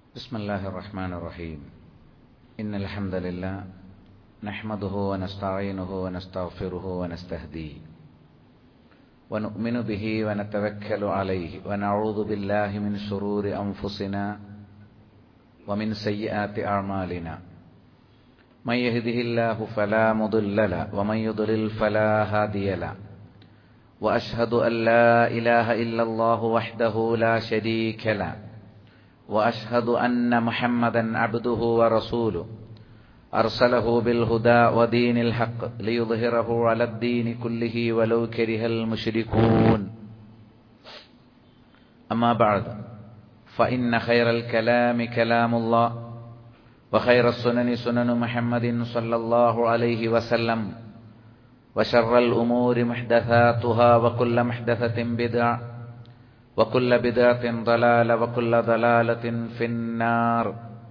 بسم الله الرحمن الرحيم إن الحمد لله نحمده ونستعينه ونستغفره ونستهديه ونؤمن به ونتوكل عليه ونعوذ بالله من شرور أنفسنا ومن سيئات أعمالنا من يهده الله فلا مضل له ومن يضلل فلا هادي له وأشهد أن لا إله إلا الله وحده لا شريك له واشهد ان محمدا عبده ورسوله ارسله بالهدى ودين الحق ليظهره على الدين كله ولو كره المشركون اما بعد فان خير الكلام كلام الله وخير السنن سنن محمد صلى الله عليه وسلم وشر الامور محدثاتها وكل محدثه بدعه وكل بدعة ضلالة وكل ضلالة في النار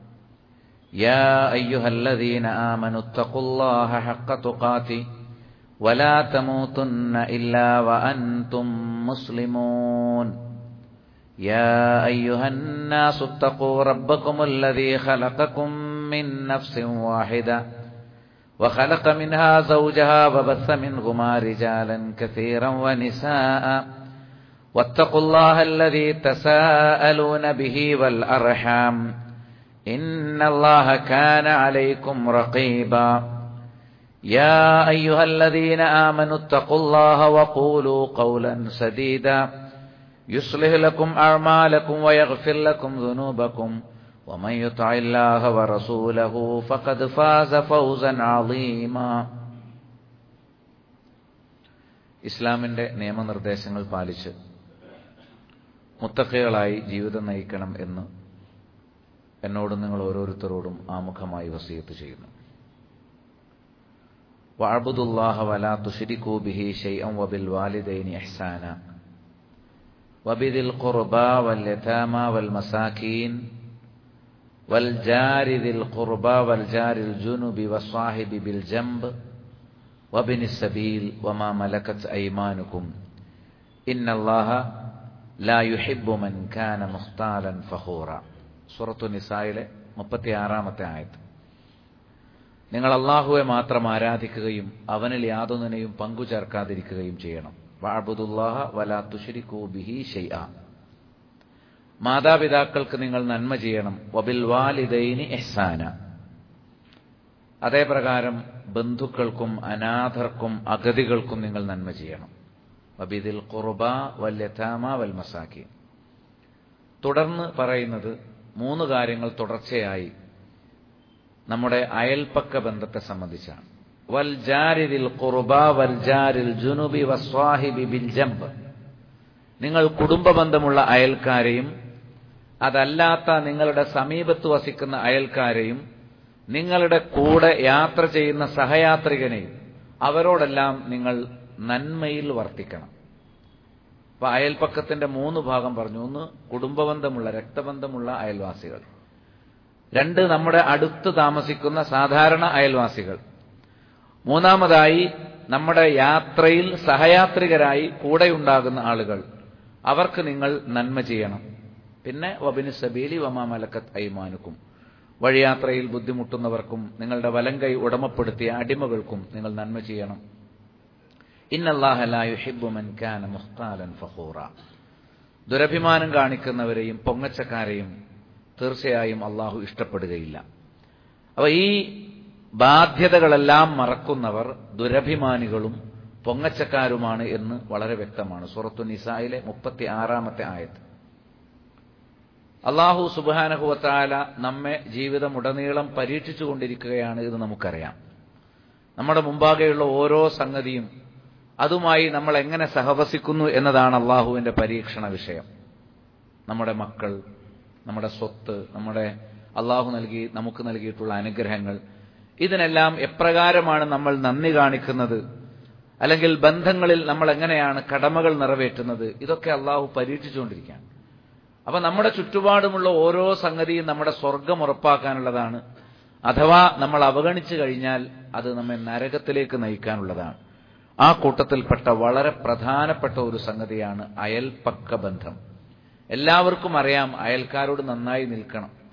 يا أيها الذين آمنوا اتقوا الله حق تقاته ولا تموتن إلا وأنتم مسلمون يا أيها الناس اتقوا ربكم الذي خلقكم من نفس واحدة وخلق منها زوجها وبث منهما رجالا كثيرا ونساء واتقوا الله الذي تساءلون به والأرحام إن الله كان عليكم رقيبا يا أيها الذين آمنوا اتقوا الله وقولوا قولا سديدا يصلح لكم أعمالكم ويغفر لكم ذنوبكم ومن يطع الله ورسوله فقد فاز فوزا عظيما ഇസ്ലാമിന്റെ നിയമനിർദ്ദേശങ്ങൾ പാലിച്ച് മുത്തക്കകളായി ജീവിതം നയിക്കണം എന്ന് എന്നോടും നിങ്ങൾ ഓരോരുത്തരോടും ആമുഖമായി വസീയത്ത് ചെയ്യുന്നു വഅബ്ദുല്ലാഹ വലാ തുശ്രികൂ ബിഹി ശൈഅൻ വബിൽ വാലിദൈനി ഇഹ്സാന വബിദിൽ ഖുർബാ വൽ യതാമാ വൽ മസാകീൻ والجار ذي القربى والجار الجنب والصاحب بالجنب وابن السبيل وما ملكت أيمانكم إن الله لا يحب من كان مختالا فخورا സൂറത്തു നിസായിലെ മുപ്പത്തിയാറാമത്തെ ആയത് നിങ്ങൾ അള്ളാഹുവെ മാത്രം ആരാധിക്കുകയും അവനിൽ യാതൊന്നിനെയും പങ്കു ചേർക്കാതിരിക്കുകയും ചെയ്യണം വാബുദുല്ലാഹ വലാ തുഷരിക്കൂ ബിഹി ഷെയ്ആ മാതാപിതാക്കൾക്ക് നിങ്ങൾ നന്മ ചെയ്യണം വബിൽ വാലിദൈനി എഹ്സാന അതേപ്രകാരം ബന്ധുക്കൾക്കും അനാഥർക്കും അഗതികൾക്കും നിങ്ങൾ നന്മ ചെയ്യണം വബിദിൽ ഖുർബ വല്യഥാമ വൽ മസാക്കി തുടർന്ന് പറയുന്നത് മൂന്ന് കാര്യങ്ങൾ തുടർച്ചയായി നമ്മുടെ അയൽപ്പക്ക ബന്ധത്തെ സംബന്ധിച്ചാണ് വൽ ജാരിദിൽ ഖുർബ വൽ ജാരിൽ ജുനുബി വസ്വാഹിബി ബിൽ ജംബ് നിങ്ങൾ കുടുംബ ബന്ധമുള്ള അയൽക്കാരെയും അതല്ലാത്ത നിങ്ങളുടെ സമീപത്ത് വസിക്കുന്ന അയൽക്കാരെയും നിങ്ങളുടെ കൂടെ യാത്ര ചെയ്യുന്ന സഹയാത്രികനെയും അവരോടെല്ലാം നിങ്ങൾ നന്മയിൽ വർത്തിക്കണം അപ്പൊ അയൽപ്പക്കത്തിന്റെ മൂന്ന് ഭാഗം പറഞ്ഞു ഒന്ന് കുടുംബബന്ധമുള്ള രക്തബന്ധമുള്ള അയൽവാസികൾ രണ്ട് നമ്മുടെ അടുത്ത് താമസിക്കുന്ന സാധാരണ അയൽവാസികൾ മൂന്നാമതായി നമ്മുടെ യാത്രയിൽ സഹയാത്രികരായി കൂടെയുണ്ടാകുന്ന ആളുകൾ അവർക്ക് നിങ്ങൾ നന്മ ചെയ്യണം പിന്നെ വബിന് സബീലി വമാമലക്കത്ത് ഐമാനുക്കും വഴിയാത്രയിൽ ബുദ്ധിമുട്ടുന്നവർക്കും നിങ്ങളുടെ വലം കൈ ഉടമപ്പെടുത്തിയ അടിമകൾക്കും നിങ്ങൾ നന്മ ചെയ്യണം ദുരഭിമാനം കാണിക്കുന്നവരെയും പൊങ്ങച്ചക്കാരെയും തീർച്ചയായും അള്ളാഹു ഇഷ്ടപ്പെടുകയില്ല അപ്പൊ ഈ ബാധ്യതകളെല്ലാം മറക്കുന്നവർ ദുരഭിമാനികളും പൊങ്ങച്ചക്കാരുമാണ് എന്ന് വളരെ വ്യക്തമാണ് സുറത്തു നിസായിലെ മുപ്പത്തി ആറാമത്തെ ആയത്ത് അള്ളാഹു സുബാനഹുവത്താല നമ്മെ ജീവിതമുടനീളം പരീക്ഷിച്ചുകൊണ്ടിരിക്കുകയാണ് എന്ന് നമുക്കറിയാം നമ്മുടെ മുമ്പാകെയുള്ള ഓരോ സംഗതിയും അതുമായി നമ്മൾ എങ്ങനെ സഹവസിക്കുന്നു എന്നതാണ് അള്ളാഹുവിന്റെ പരീക്ഷണ വിഷയം നമ്മുടെ മക്കൾ നമ്മുടെ സ്വത്ത് നമ്മുടെ അള്ളാഹു നൽകി നമുക്ക് നൽകിയിട്ടുള്ള അനുഗ്രഹങ്ങൾ ഇതിനെല്ലാം എപ്രകാരമാണ് നമ്മൾ നന്ദി കാണിക്കുന്നത് അല്ലെങ്കിൽ ബന്ധങ്ങളിൽ നമ്മൾ എങ്ങനെയാണ് കടമകൾ നിറവേറ്റുന്നത് ഇതൊക്കെ അള്ളാഹു പരീക്ഷിച്ചുകൊണ്ടിരിക്കുകയാണ് അപ്പൊ നമ്മുടെ ചുറ്റുപാടുമുള്ള ഓരോ സംഗതിയും നമ്മുടെ സ്വർഗം ഉറപ്പാക്കാനുള്ളതാണ് അഥവാ നമ്മൾ അവഗണിച്ചു കഴിഞ്ഞാൽ അത് നമ്മെ നരകത്തിലേക്ക് നയിക്കാനുള്ളതാണ് ആ കൂട്ടത്തിൽപ്പെട്ട വളരെ പ്രധാനപ്പെട്ട ഒരു സംഗതിയാണ് അയൽപ്പക്ക ബന്ധം എല്ലാവർക്കും അറിയാം അയൽക്കാരോട് നന്നായി നിൽക്കണം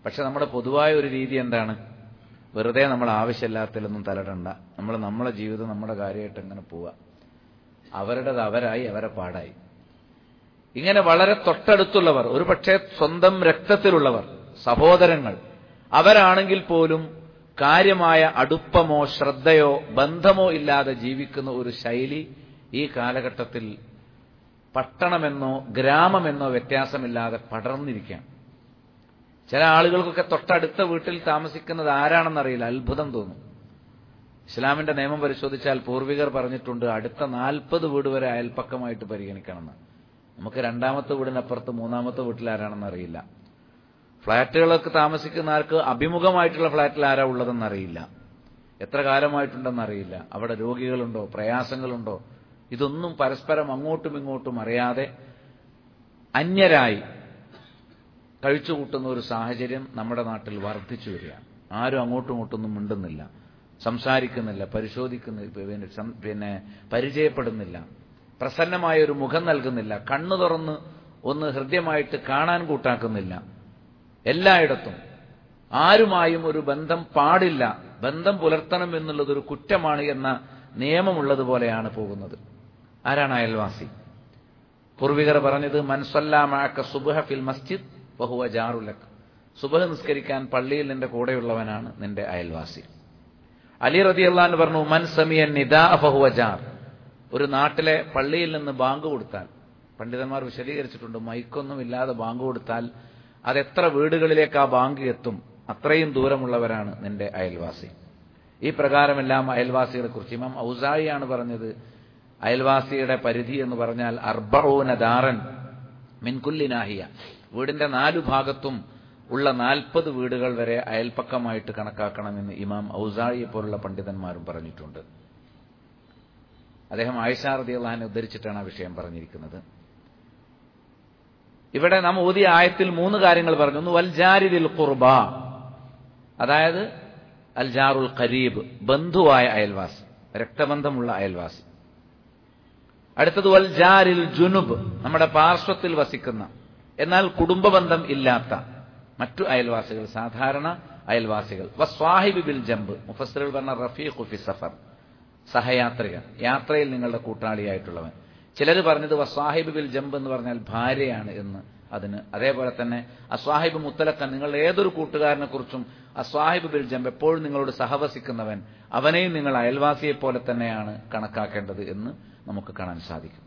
പക്ഷെ നമ്മുടെ പൊതുവായ ഒരു രീതി എന്താണ് വെറുതെ നമ്മൾ ആവശ്യമില്ലാത്തതിലൊന്നും തലടണ്ട നമ്മൾ നമ്മളെ ജീവിതം നമ്മുടെ കാര്യമായിട്ട് എങ്ങനെ പോവുക അവരുടേത് അവരായി അവരെ പാടായി ഇങ്ങനെ വളരെ തൊട്ടടുത്തുള്ളവർ ഒരു പക്ഷേ സ്വന്തം രക്തത്തിലുള്ളവർ സഹോദരങ്ങൾ അവരാണെങ്കിൽ പോലും കാര്യമായ അടുപ്പമോ ശ്രദ്ധയോ ബന്ധമോ ഇല്ലാതെ ജീവിക്കുന്ന ഒരു ശൈലി ഈ കാലഘട്ടത്തിൽ പട്ടണമെന്നോ ഗ്രാമമെന്നോ വ്യത്യാസമില്ലാതെ പടർന്നിരിക്കാം ചില ആളുകൾക്കൊക്കെ തൊട്ടടുത്ത വീട്ടിൽ താമസിക്കുന്നത് ആരാണെന്നറിയില്ല അത്ഭുതം തോന്നും ഇസ്ലാമിന്റെ നിയമം പരിശോധിച്ചാൽ പൂർവികർ പറഞ്ഞിട്ടുണ്ട് അടുത്ത നാൽപ്പത് വീട് വരെ അയൽപ്പക്കമായിട്ട് പരിഗണിക്കണമെന്ന് നമുക്ക് രണ്ടാമത്തെ വീടിനപ്പുറത്ത് മൂന്നാമത്തെ വീട്ടിൽ ആരാണെന്ന് അറിയില്ല ഫ്ളാറ്റുകളൊക്കെ താമസിക്കുന്ന ആർക്ക് അഭിമുഖമായിട്ടുള്ള ഫ്ളാറ്റിൽ ആരാ ഉള്ളതെന്ന് അറിയില്ല എത്ര കാലമായിട്ടുണ്ടെന്ന് അറിയില്ല അവിടെ രോഗികളുണ്ടോ പ്രയാസങ്ങളുണ്ടോ ഇതൊന്നും പരസ്പരം അങ്ങോട്ടും ഇങ്ങോട്ടും അറിയാതെ അന്യരായി കഴിച്ചുകൂട്ടുന്ന ഒരു സാഹചര്യം നമ്മുടെ നാട്ടിൽ വർദ്ധിച്ചു വരികയാണ് ആരും അങ്ങോട്ടും ഇങ്ങോട്ടൊന്നും മിണ്ടുന്നില്ല സംസാരിക്കുന്നില്ല പരിശോധിക്കുന്നില്ല പിന്നെ പരിചയപ്പെടുന്നില്ല പ്രസന്നമായ ഒരു മുഖം നൽകുന്നില്ല കണ്ണു തുറന്ന് ഒന്ന് ഹൃദ്യമായിട്ട് കാണാൻ കൂട്ടാക്കുന്നില്ല എല്ലായിടത്തും ആരുമായും ഒരു ബന്ധം പാടില്ല ബന്ധം പുലർത്തണം എന്നുള്ളത് ഒരു കുറ്റമാണ് എന്ന നിയമമുള്ളതുപോലെയാണ് പോകുന്നത് ആരാണ് അയൽവാസി പൂർവികർ പറഞ്ഞത് മൻസല്ലാമാക്ക സുബഹ ഫിൽ മസ്ജിദ് ബഹുവ ജാറുലക് സുബഹ നിസ്കരിക്കാൻ പള്ളിയിൽ നിന്റെ കൂടെയുള്ളവനാണ് നിന്റെ അയൽവാസി അലി റതി അള്ളഹാൻ പറഞ്ഞു മൻ സമിയൻ നിദാ ബഹുവ ജാർ ഒരു നാട്ടിലെ പള്ളിയിൽ നിന്ന് ബാങ്ക് കൊടുത്താൽ പണ്ഡിതന്മാർ വിശദീകരിച്ചിട്ടുണ്ട് മൈക്കൊന്നും ഇല്ലാതെ ബാങ്ക് കൊടുത്താൽ അതെത്ര വീടുകളിലേക്ക് ആ ബാങ്ക് എത്തും അത്രയും ദൂരമുള്ളവരാണ് നിന്റെ അയൽവാസി ഈ പ്രകാരമെല്ലാം അയൽവാസികളെ കുറിച്ച് ഇമാം ഔസായിയാണ് പറഞ്ഞത് അയൽവാസിയുടെ പരിധി എന്ന് പറഞ്ഞാൽ അർബഊന ദാറൻ മിൻകുല്ലിനാഹിയ വീടിന്റെ നാലു ഭാഗത്തും ഉള്ള നാൽപ്പത് വീടുകൾ വരെ അയൽപ്പക്കമായിട്ട് കണക്കാക്കണമെന്ന് ഇമാം ഔസായിയെ പോലുള്ള പണ്ഡിതന്മാരും പറഞ്ഞിട്ടുണ്ട് അദ്ദേഹം ആയിഷാറതി അള്ളഹാനെ ഉദ്ധരിച്ചിട്ടാണ് ആ വിഷയം പറഞ്ഞിരിക്കുന്നത് ഇവിടെ നാം ഓതിയ ആയത്തിൽ മൂന്ന് കാര്യങ്ങൾ പറഞ്ഞു ഒന്ന് വൽജാരിദിൽ ഖുർബ അതായത് അൽജാറുൽ ഖരീബ് ബന്ധുവായ അയൽവാസി രക്തബന്ധമുള്ള അയൽവാസി അടുത്തത് വൽജാരിൽ ജുനുബ് നമ്മുടെ പാർശ്വത്തിൽ വസിക്കുന്ന എന്നാൽ കുടുംബബന്ധം ഇല്ലാത്ത മറ്റു അയൽവാസികൾ സാധാരണ അയൽവാസികൾ വസ്വാഹിബി ബിൽ ജംബ് മുഫസറുകൾ പറഞ്ഞ റഫീഖ് ഫി സഫർ സഹയാത്രികൻ യാത്രയിൽ നിങ്ങളുടെ കൂട്ടാളിയായിട്ടുള്ളവൻ ചിലർ പറഞ്ഞത് വസ്വാഹിബ് ബിൽ ജംബ് എന്ന് പറഞ്ഞാൽ ഭാര്യയാണ് എന്ന് അതിന് അതേപോലെ തന്നെ അസ്വാഹിബ് മുത്തലക്കൻ നിങ്ങളുടെ ഏതൊരു കൂട്ടുകാരനെ കുറിച്ചും അസ്വാഹിബ് ബിൽ ജംബ് എപ്പോഴും നിങ്ങളോട് സഹവസിക്കുന്നവൻ അവനെയും നിങ്ങൾ അയൽവാസിയെ പോലെ തന്നെയാണ് കണക്കാക്കേണ്ടത് എന്ന് നമുക്ക് കാണാൻ സാധിക്കും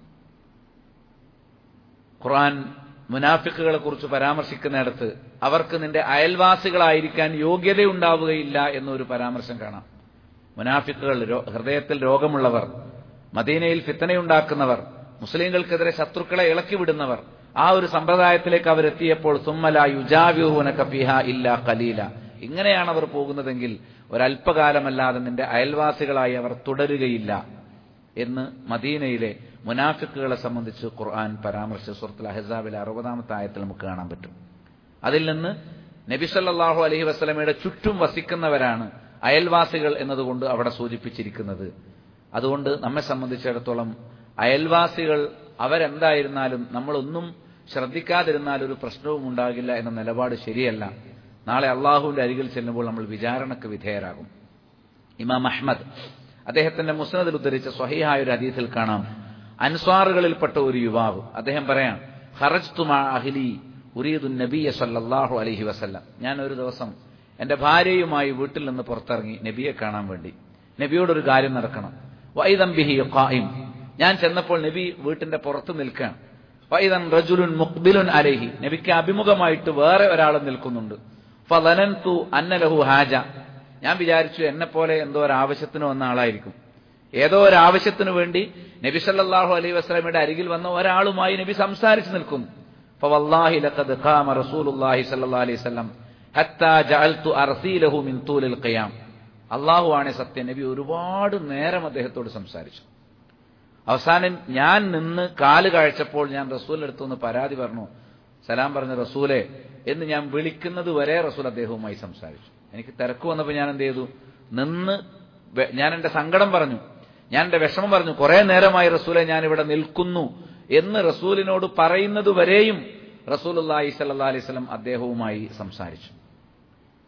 ഖുർആൻ മുനാഫിക്കുകളെ കുറിച്ച് പരാമർശിക്കുന്നിടത്ത് അവർക്ക് നിന്റെ അയൽവാസികളായിരിക്കാൻ യോഗ്യതയുണ്ടാവുകയില്ല എന്നൊരു പരാമർശം കാണാം മുനാഫിക്കുകൾ ഹൃദയത്തിൽ രോഗമുള്ളവർ മദീനയിൽ ഫിത്തനയുണ്ടാക്കുന്നവർ മുസ്ലിങ്ങൾക്കെതിരെ ശത്രുക്കളെ ഇളക്കിവിടുന്നവർ ആ ഒരു സമ്പ്രദായത്തിലേക്ക് അവരെത്തിയപ്പോൾ സുമ്മല യുജാവ്യൂഹുന കഫിഹ ഇല്ല കലീല ഇങ്ങനെയാണ് അവർ പോകുന്നതെങ്കിൽ ഒരല്പകാലമല്ലാതെ നിന്റെ അയൽവാസികളായി അവർ തുടരുകയില്ല എന്ന് മദീനയിലെ മുനാഫിക്കുകളെ സംബന്ധിച്ച് ഖുർആൻ പരാമർശിച്ച സുഹൃത്തുൽ അഹസാബിലെ അറുപതാമത്തെ ആയത്തിൽ നമുക്ക് കാണാൻ പറ്റും അതിൽ നിന്ന് നബിസല്ലാഹു അലഹി വസ്ലമയുടെ ചുറ്റും വസിക്കുന്നവരാണ് അയൽവാസികൾ എന്നതുകൊണ്ട് അവിടെ സൂചിപ്പിച്ചിരിക്കുന്നത് അതുകൊണ്ട് നമ്മെ സംബന്ധിച്ചിടത്തോളം അയൽവാസികൾ അവരെന്തായിരുന്നാലും നമ്മളൊന്നും ശ്രദ്ധിക്കാതിരുന്നാൽ ഒരു പ്രശ്നവും ഉണ്ടാകില്ല എന്ന നിലപാട് ശരിയല്ല നാളെ അള്ളാഹുവിന്റെ അരികിൽ ചെല്ലുമ്പോൾ നമ്മൾ വിചാരണക്ക് വിധേയരാകും ഇമാം അഹ്മദ് അദ്ദേഹത്തിന്റെ മുസ്നദിൽ ഉദ്ധരിച്ച സ്വഹിഹായ ഒരു അതീതിൽ കാണാം അൻസ്വാറുകളിൽപ്പെട്ട ഒരു യുവാവ് അദ്ദേഹം പറയാം ഹറജ് തുമാ അഹിലി ഉരീദു നബിയ സല്ലാഹു അലഹി വസല്ലം ഞാൻ ഒരു ദിവസം എന്റെ ഭാര്യയുമായി വീട്ടിൽ നിന്ന് പുറത്തിറങ്ങി നബിയെ കാണാൻ വേണ്ടി നബിയോടൊരു കാര്യം നടക്കണം വൈദംബിഹി ഖായിം ഞാൻ ചെന്നപ്പോൾ നബി വീട്ടിന്റെ പുറത്ത് നിൽക്കുകയാണ് വൈദൻ റജുലുൻ മുഖ്ബിലുൻ അലഹി നബിക്ക് അഭിമുഖമായിട്ട് വേറെ ഒരാൾ നിൽക്കുന്നുണ്ട് ഫലനൻതു അന്നലഹു ഹാജ ഞാൻ വിചാരിച്ചു എന്നെ പോലെ എന്തോ ഒരു ആവശ്യത്തിന് വന്ന ആളായിരിക്കും ഏതോ ഒരു ആവശ്യത്തിന് വേണ്ടി നബി സല്ലല്ലാഹു അലൈഹി വസല്ലമയുടെ അരികിൽ വന്ന ഒരാളുമായി നബി സംസാരിച്ചു നിൽക്കുന്നു ഫവല്ലാഹി ലഖദ് ഖാമ റസൂലുള്ളാഹി സ്വല്ലല്ലാഹു അലൈഹി വസല്ലം ഹത്താ ജഅൽതു അർസീലഹു മിൻ തൂലിൽ ഖിയാം അള്ളാഹു ആണ് സത്യം നബി ഒരുപാട് നേരം അദ്ദേഹത്തോട് സംസാരിച്ചു അവസാനം ഞാൻ നിന്ന് കാല് കാഴ്ചപ്പോൾ ഞാൻ റസൂലിന്റെ അടുത്തുനിന്ന് പരാതി പറഞ്ഞു സലാം പറഞ്ഞ റസൂലെ എന്ന് ഞാൻ വിളിക്കുന്നത് വരെ റസൂൽ അദ്ദേഹവുമായി സംസാരിച്ചു എനിക്ക് തിരക്ക് വന്നപ്പോൾ ഞാൻ എന്ത് ചെയ്തു നിന്ന് ഞാൻ എന്റെ സങ്കടം പറഞ്ഞു ഞാൻ എന്റെ വിഷമം പറഞ്ഞു കുറെ നേരമായി റസൂലെ ഞാൻ ഇവിടെ നിൽക്കുന്നു എന്ന് റസൂലിനോട് പറയുന്നത് വരെയും റസൂൽ അള്ളാഹി സല്ലാ അലൈഹി സ്വലം അദ്ദേഹവുമായി സംസാരിച്ചു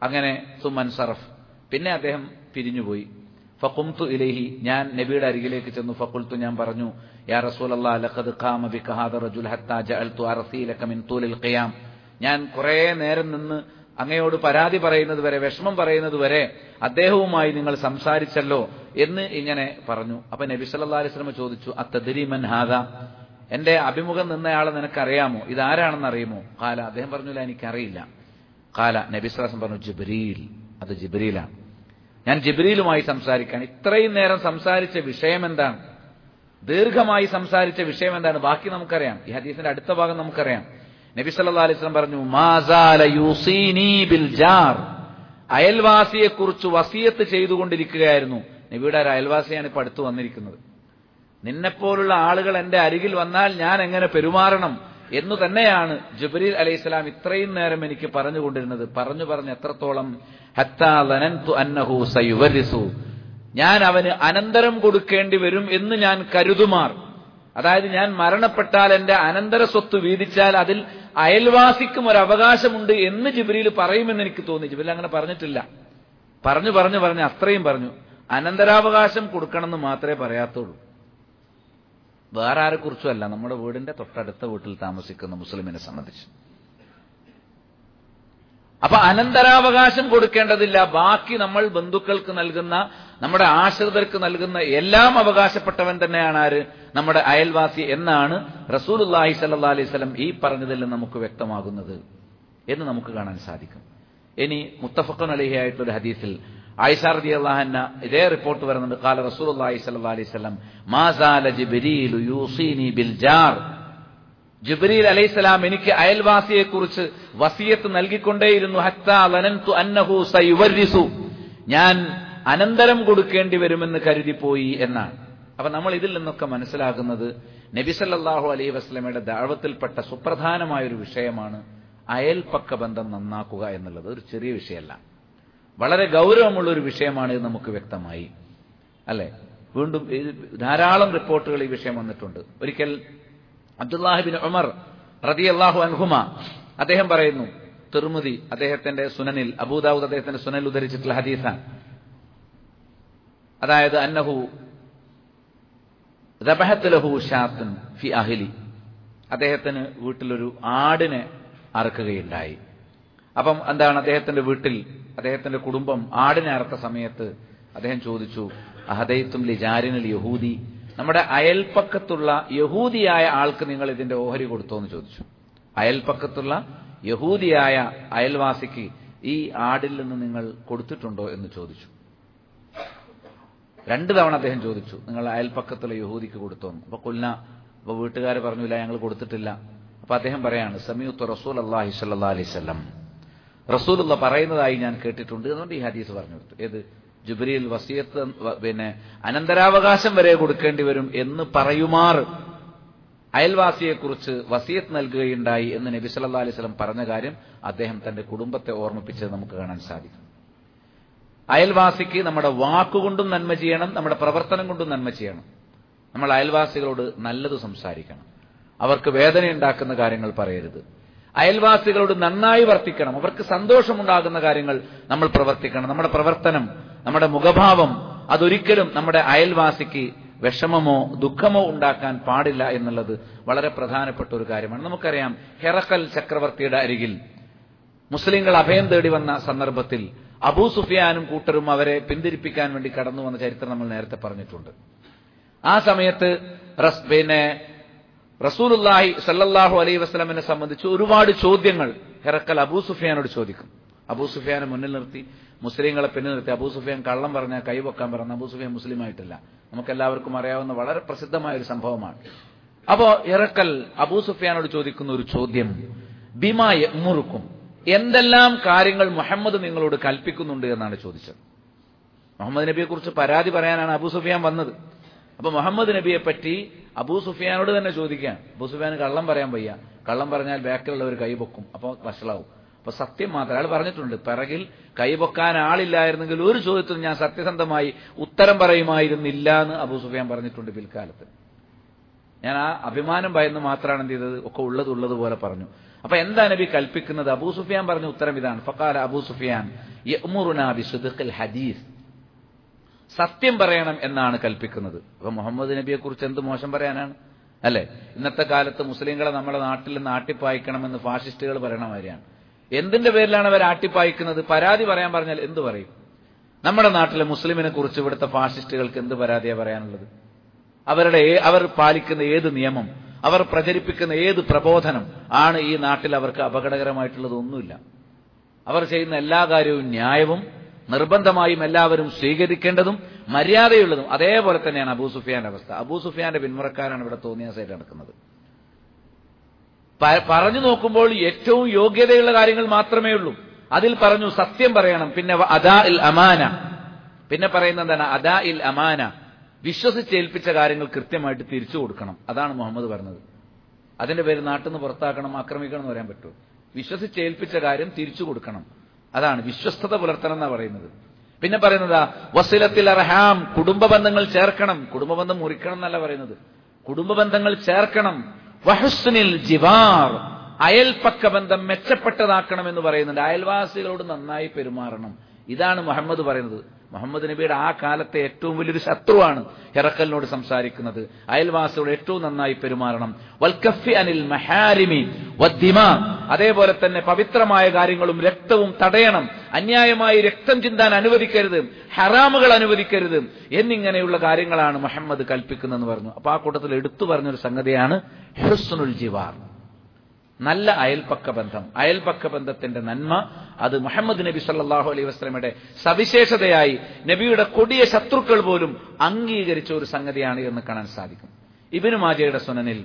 അങ്ങനെ സുമൻ സറഫ് പിന്നെ അദ്ദേഹം പിരിഞ്ഞുപോയി ഫക്കുംതു ഇലേഹി ഞാൻ നബിയുടെ അരികിലേക്ക് ചെന്നു ഫക്കുൽത്തു ഞാൻ പറഞ്ഞു യാ റസൂലല്ലാ ലഖദ് ഖാമ ബിക ഹാദ റജുൽ ഹത്താ ജഅൽതു അർസീലക മിൻ തൂലിൽ ഖിയാം ഞാൻ കുറേ നേരം നിന്ന് അങ്ങയോട് പരാതി പറയുന്നത് വരെ വിഷമം പറയുന്നത് വരെ അദ്ദേഹവുമായി നിങ്ങൾ സംസാരിച്ചല്ലോ എന്ന് ഇങ്ങനെ പറഞ്ഞു അപ്പൊ നബി സല്ലല്ലാഹു അലൈഹി വസല്ലം ചോദിച്ചു അത്തദ്രി മൻ ഹാദ എന്റെ അഭിമുഖം നിന്നയാളെ നിനക്കറിയാമോ ഇതാരാണെന്ന് അറിയുമോ കാല അദ്ദേഹം പറഞ്ഞില്ല എനിക്കറിയില്ല കാല നബി സ്വലാസം പറഞ്ഞു ജിബ്രീൽ അത് ജിബ്രീലാണ് ഞാൻ ജിബ്രീലുമായി സംസാരിക്കാൻ ഇത്രയും നേരം സംസാരിച്ച വിഷയം എന്താണ് ദീർഘമായി സംസാരിച്ച വിഷയം എന്താണ് ബാക്കി നമുക്കറിയാം ഈ ഹദീസിന്റെ അടുത്ത ഭാഗം നമുക്കറിയാം നബി സല്ലല്ലാഹു അലൈഹി വസല്ലം പറഞ്ഞു മാസാല യൂസീനി ബിൽ ജാർ അയൽവാസിയെ കുറിച്ച് വസിയത്ത് ചെയ്തുകൊണ്ടിരിക്കുകയായിരുന്നു നബിയുടെ ഒരു അയൽവാസിയാണ് ഇപ്പൊ അടുത്ത് വന്നിരിക്കുന്നത് നിന്നെപ്പോലുള്ള ആളുകൾ എന്റെ അരികിൽ വന്നാൽ ഞാൻ എങ്ങനെ പെരുമാറണം എന്നു തന്നെയാണ് ജുബരീൽ അലൈഹിസ്സലാം ഇത്രയും നേരം എനിക്ക് പറഞ്ഞുകൊണ്ടിരുന്നത് പറഞ്ഞു പറഞ്ഞ് എത്രത്തോളം ഹത്താ ലനന്തു അന്നഹു സയുവരിസു ഞാൻ അവന് അനന്തരം കൊടുക്കേണ്ടി വരും എന്ന് ഞാൻ കരുതുമാർ അതായത് ഞാൻ മരണപ്പെട്ടാൽ എന്റെ അനന്തര സ്വത്ത് വീതിച്ചാൽ അതിൽ അയൽവാസിക്കും ഒരു അവകാശമുണ്ട് എന്ന് ജിബ്രീൽ പറയുമെന്ന് എനിക്ക് തോന്നി ജിബ്രീൽ അങ്ങനെ പറഞ്ഞിട്ടില്ല പറഞ്ഞു പറഞ്ഞു പറഞ്ഞു അത്രയും പറഞ്ഞു അനന്തരാവകാശം കൊടുക്കണമെന്ന് മാത്രമേ പറയാത്തുള്ളൂ വേറെ ആരെക്കുറിച്ചുമല്ല നമ്മുടെ വീടിന്റെ തൊട്ടടുത്ത വീട്ടിൽ താമസിക്കുന്ന മുസ്ലിമിനെ സംബന്ധിച്ച് അപ്പൊ അനന്തരാവകാശം കൊടുക്കേണ്ടതില്ല ബാക്കി നമ്മൾ ബന്ധുക്കൾക്ക് നൽകുന്ന നമ്മുടെ ആശ്രിതർക്ക് നൽകുന്ന എല്ലാം അവകാശപ്പെട്ടവൻ തന്നെയാണ് ആര് നമ്മുടെ അയൽവാസി എന്നാണ് റസൂലുല്ലാഹി സല്ലാ അലൈഹി സ്വലം ഈ പറഞ്ഞതിൽ നിന്ന് നമുക്ക് വ്യക്തമാകുന്നത് എന്ന് നമുക്ക് കാണാൻ സാധിക്കും ഇനി മുത്തഫക്കൻ അലിഹി ആയിട്ടുള്ള ഹദീസിൽ ആയിഷാർദി അള്ളാഹന്ന ഇതേ റിപ്പോർട്ട് വരുന്നുണ്ട് കാല റസൂലുള്ളാഹി സ്വല്ലല്ലാഹി അലൈഹി വസല്ലം മാസാല ജിബ്രീലു യൂസീനി ബിൽ ജാർ ജിബ്രീൽ അലൈഹിസ്സലാം എനിക്ക് അയൽവാസിയെ കുറിച്ച് വസിയത്ത് നൽകിക്കൊണ്ടേയിരുന്നു ഹത്താ ലനന്തു അന്നഹു സയുവരിസു ഞാൻ അനന്തരം കൊടുക്കേണ്ടി വരുമെന്ന് കരുതിപ്പോയി എന്നാണ് അപ്പൊ നമ്മൾ ഇതിൽ നിന്നൊക്കെ മനസ്സിലാക്കുന്നത് നബിസല്ലാഹു അലൈഹി വസ്ലമയുടെ ദാവത്തിൽപ്പെട്ട സുപ്രധാനമായ ഒരു വിഷയമാണ് അയൽപക്ക ബന്ധം നന്നാക്കുക എന്നുള്ളത് ഒരു ചെറിയ വിഷയമല്ല വളരെ ഗൗരവമുള്ള ഒരു വിഷയമാണ് ഇത് നമുക്ക് വ്യക്തമായി അല്ലെ വീണ്ടും ധാരാളം റിപ്പോർട്ടുകൾ ഈ വിഷയം വന്നിട്ടുണ്ട് ഒരിക്കൽ അബ്ദുല്ലാഹിബിൻ ഉമർ റതി അള്ളാഹു അൻഹുമ അദ്ദേഹം പറയുന്നു തിർമുതി അദ്ദേഹത്തിന്റെ സുനനിൽ അബൂദാവൂദ് അദ്ദേഹത്തിന്റെ സുനൽ ഉദ്ധരിച്ചിട്ടുള്ള ഹദീസാൻ അതായത് അന്നഹു ലഹു ഷാത്തുൻ ഫി അഹിലി അദ്ദേഹത്തിന് വീട്ടിലൊരു ആടിനെ അറക്കുകയുണ്ടായി അപ്പം എന്താണ് അദ്ദേഹത്തിന്റെ വീട്ടിൽ അദ്ദേഹത്തിന്റെ കുടുംബം ആടിനെ അറുത്ത സമയത്ത് അദ്ദേഹം ചോദിച്ചു അഹദൈത്തും ലിജാരിനൽ യഹൂദി നമ്മുടെ അയൽപ്പക്കത്തുള്ള യഹൂദിയായ ആൾക്ക് നിങ്ങൾ ഇതിന്റെ ഓഹരി കൊടുത്തോ എന്ന് ചോദിച്ചു അയൽപ്പക്കത്തുള്ള യഹൂദിയായ അയൽവാസിക്ക് ഈ ആടിൽ നിന്ന് നിങ്ങൾ കൊടുത്തിട്ടുണ്ടോ എന്ന് ചോദിച്ചു രണ്ടു തവണ അദ്ദേഹം ചോദിച്ചു നിങ്ങൾ അയൽപ്പക്കത്തുള്ള യഹൂദിക്ക് കൊടുത്തോ അപ്പൊ കൊല്ല അപ്പൊ വീട്ടുകാർ പറഞ്ഞില്ല ഞങ്ങൾ കൊടുത്തിട്ടില്ല അപ്പൊ അദ്ദേഹം പറയാണ് സമീത്ത് റസൂൽ അള്ളാഹി സല്ലാ അലൈവല്ലം റസൂലുള്ള പറയുന്നതായി ഞാൻ കേട്ടിട്ടുണ്ട് എന്നുകൊണ്ട് ഈ ഹദീസ് പറഞ്ഞു കൊടുത്തു ഏത് ജുബരിയിൽ വസിയത്ത് പിന്നെ അനന്തരാവകാശം വരെ കൊടുക്കേണ്ടി വരും എന്ന് പറയുമാർ അയൽവാസിയെക്കുറിച്ച് വസിയത്ത് നൽകുകയുണ്ടായി എന്ന് നബി സല്ലാ അലൈഹി സ്വലം പറഞ്ഞ കാര്യം അദ്ദേഹം തന്റെ കുടുംബത്തെ ഓർമ്മിപ്പിച്ചത് നമുക്ക് കാണാൻ സാധിക്കും അയൽവാസിക്ക് നമ്മുടെ വാക്കുകൊണ്ടും നന്മ ചെയ്യണം നമ്മുടെ പ്രവർത്തനം കൊണ്ടും നന്മ ചെയ്യണം നമ്മൾ അയൽവാസികളോട് നല്ലത് സംസാരിക്കണം അവർക്ക് വേദനയുണ്ടാക്കുന്ന കാര്യങ്ങൾ പറയരുത് അയൽവാസികളോട് നന്നായി വർത്തിക്കണം അവർക്ക് സന്തോഷമുണ്ടാകുന്ന കാര്യങ്ങൾ നമ്മൾ പ്രവർത്തിക്കണം നമ്മുടെ പ്രവർത്തനം നമ്മുടെ മുഖഭാവം അതൊരിക്കലും നമ്മുടെ അയൽവാസിക്ക് വിഷമമോ ദുഃഖമോ ഉണ്ടാക്കാൻ പാടില്ല എന്നുള്ളത് വളരെ പ്രധാനപ്പെട്ട ഒരു കാര്യമാണ് നമുക്കറിയാം ഹെറക്കൽ ചക്രവർത്തിയുടെ അരികിൽ മുസ്ലിങ്ങൾ അഭയം തേടി വന്ന സന്ദർഭത്തിൽ അബൂ സുഫിയാനും കൂട്ടരും അവരെ പിന്തിരിപ്പിക്കാൻ വേണ്ടി കടന്നു വന്ന ചരിത്രം നമ്മൾ നേരത്തെ പറഞ്ഞിട്ടുണ്ട് ആ സമയത്ത് പിന്നെ റസൂലുല്ലാഹി സല്ലല്ലാഹു അലൈഹി വസ്ലമിനെ സംബന്ധിച്ച് ഒരുപാട് ചോദ്യങ്ങൾ ഹെറക്കൽ അബൂ സുഫിയാനോട് ചോദിക്കും അബൂ സുഫിയാനെ മുന്നിൽ നിർത്തി മുസ്ലിങ്ങളെ പിന്നിൽ നിർത്തി അബൂ സുഫിയാൻ കള്ളം പറഞ്ഞ കൈവക്കാൻ പറഞ്ഞ അബൂ സുഫിയാൻ മുസ്ലിം ആയിട്ടില്ല നമുക്കെല്ലാവർക്കും അറിയാവുന്ന വളരെ പ്രസിദ്ധമായ ഒരു സംഭവമാണ് അപ്പോ ഇറക്കൽ അബൂ സുഫിയാനോട് ചോദിക്കുന്ന ഒരു ചോദ്യം ബിമായ മുറുക്കും എന്തെല്ലാം കാര്യങ്ങൾ മുഹമ്മദ് നിങ്ങളോട് കൽപ്പിക്കുന്നുണ്ട് എന്നാണ് ചോദിച്ചത് മുഹമ്മദ് നബിയെ കുറിച്ച് പരാതി പറയാനാണ് അബൂ സുഫിയാൻ വന്നത് അപ്പൊ മുഹമ്മദ് നബിയെ പറ്റി അബൂ സുഫിയാനോട് തന്നെ ചോദിക്കാൻ അബൂ സുഫിയാൻ കള്ളം പറയാൻ വയ്യ കള്ളം പറഞ്ഞാൽ ബാക്കിലുള്ളവർ കൈപൊക്കും അപ്പോൾ വഷളാവും അപ്പൊ സത്യം മാത്രം അയാൾ പറഞ്ഞിട്ടുണ്ട് പിറകിൽ കൈപൊക്കാൻ ആളില്ലായിരുന്നെങ്കിൽ ഒരു ചോദ്യത്തിനും ഞാൻ സത്യസന്ധമായി ഉത്തരം പറയുമായിരുന്നില്ല എന്ന് അബൂ സുഫിയാൻ പറഞ്ഞിട്ടുണ്ട് പിൽക്കാലത്ത് ഞാൻ ആ അഭിമാനം ഭയന്ന് മാത്രമാണ് എന്ത് ചെയ്തത് ഒക്കെ ഉള്ളത് ഉള്ളതുപോലെ പറഞ്ഞു അപ്പൊ എന്താ നബി കൽപ്പിക്കുന്നത് അബൂ സുഫിയാൻ പറഞ്ഞ ഉത്തരം ഇതാണ് ഫക്കാല അബൂ സുഫിയാൻ യഅ്മുറുനാ ബിസുദ്ഖിൽ ഹദീസ് സത്യം പറയണം എന്നാണ് കൽപ്പിക്കുന്നത് അപ്പൊ മുഹമ്മദ് നബിയെ കുറിച്ച് എന്ത് മോശം പറയാനാണ് അല്ലെ ഇന്നത്തെ കാലത്ത് മുസ്ലിങ്ങളെ നമ്മുടെ നാട്ടിൽ നിന്ന് ആട്ടിപ്പായിക്കണമെന്ന് ഫാഷിസ്റ്റുകൾ പറയണ മാതിരിയാണ് എന്തിന്റെ പേരിലാണ് അവർ ആട്ടിപ്പായിക്കുന്നത് പരാതി പറയാൻ പറഞ്ഞാൽ എന്ത് പറയും നമ്മുടെ നാട്ടിലെ മുസ്ലിമിനെ കുറിച്ച് ഇവിടുത്തെ ഫാഷിസ്റ്റുകൾക്ക് എന്ത് പരാതിയാണ് പറയാനുള്ളത് അവരുടെ ഏ- അവർ പാലിക്കുന്ന ഏത് നിയമം അവർ പ്രചരിപ്പിക്കുന്ന ഏത് പ്രബോധനം ആണ് ഈ നാട്ടിൽ അവർക്ക് അപകടകരമായിട്ടുള്ളത് ഒന്നുമില്ല അവർ ചെയ്യുന്ന എല്ലാ കാര്യവും ന്യായവും നിർബന്ധമായും എല്ലാവരും സ്വീകരിക്കേണ്ടതും മര്യാദയുള്ളതും അതേപോലെ തന്നെയാണ് അബൂ സുഫിയാന്റെ അവസ്ഥ അബൂ സുഫിയാന്റെ പിന്മുറക്കാരാണ് ഇവിടെ തോന്നിയ സൈഡ് നടക്കുന്നത് പ- പറഞ്ഞു നോക്കുമ്പോൾ ഏറ്റവും യോഗ്യതയുള്ള കാര്യങ്ങൾ മാത്രമേ ഉള്ളൂ അതിൽ പറഞ്ഞു സത്യം പറയണം പിന്നെ വ അദാ ഇൽ അമാന പിന്നെ പറയുന്നത് എന്താണ് അദാ ഇൽ അമാന വിശ്വസിച്ചേൽപ്പിച്ച കാര്യങ്ങൾ കൃത്യമായിട്ട് തിരിച്ചു കൊടുക്കണം അതാണ് മുഹമ്മദ് പറഞ്ഞത് അതിന്റെ പേര് നാട്ടിൽ നിന്ന് പുറത്താക്കണം ആക്രമിക്കണം എന്ന് പറയാൻ പറ്റുമോ വിശ്വസിച്ചേൽപ്പിച്ച കാര്യം തിരിച്ചു കൊടുക്കണം അതാണ് വിശ്വസ്തത പുലർത്തണം എന്നാ പറയുന്നത് പിന്നെ പറയുന്നതാ വസിലത്തിൽ അർഹാം കുടുംബ ബന്ധങ്ങൾ ചേർക്കണം കുടുംബ ബന്ധം മുറിക്കണം എന്നല്ല പറയുന്നത് കുടുംബ ബന്ധങ്ങൾ ചേർക്കണം വഹുസ്നിൽ ജിവാർ അയൽപക്ക ബന്ധം മെച്ചപ്പെട്ടതാക്കണം എന്ന് പറയുന്നുണ്ട് അയൽവാസികളോട് നന്നായി പെരുമാറണം ഇതാണ് മുഹമ്മദ് പറയുന്നത് മുഹമ്മദ് നബിയുടെ ആ കാലത്തെ ഏറ്റവും വലിയൊരു ശത്രുവാണ് ഹെറക്കലിനോട് സംസാരിക്കുന്നത് അയൽവാസിയോട് ഏറ്റവും നന്നായി പെരുമാറണം വൽക്കഫി അനിൽ മഹാരിമി വദ്ദിമ അതേപോലെ തന്നെ പവിത്രമായ കാര്യങ്ങളും രക്തവും തടയണം അന്യായമായി രക്തം ചിന്താൻ അനുവദിക്കരുത് ഹറാമുകൾ അനുവദിക്കരുത് എന്നിങ്ങനെയുള്ള കാര്യങ്ങളാണ് മുഹമ്മദ് കൽപ്പിക്കുന്നതെന്ന് പറഞ്ഞു അപ്പൊ ആ കൂട്ടത്തിൽ എടുത്തു പറഞ്ഞൊരു സംഗതിയാണ് ഹുസ്നുൽ ജിവാർ നല്ല അയൽപക്ക ബന്ധം അയൽപക്ക ബന്ധത്തിന്റെ നന്മ അത് മുഹമ്മദ് നബി സല്ലല്ലാഹു അലൈഹി വസ്ലമയുടെ സവിശേഷതയായി നബിയുടെ കൊടിയ ശത്രുക്കൾ പോലും അംഗീകരിച്ച ഒരു സംഗതിയാണ് എന്ന് കാണാൻ സാധിക്കും ഇബിനു മാജയുടെ സുനനിൽ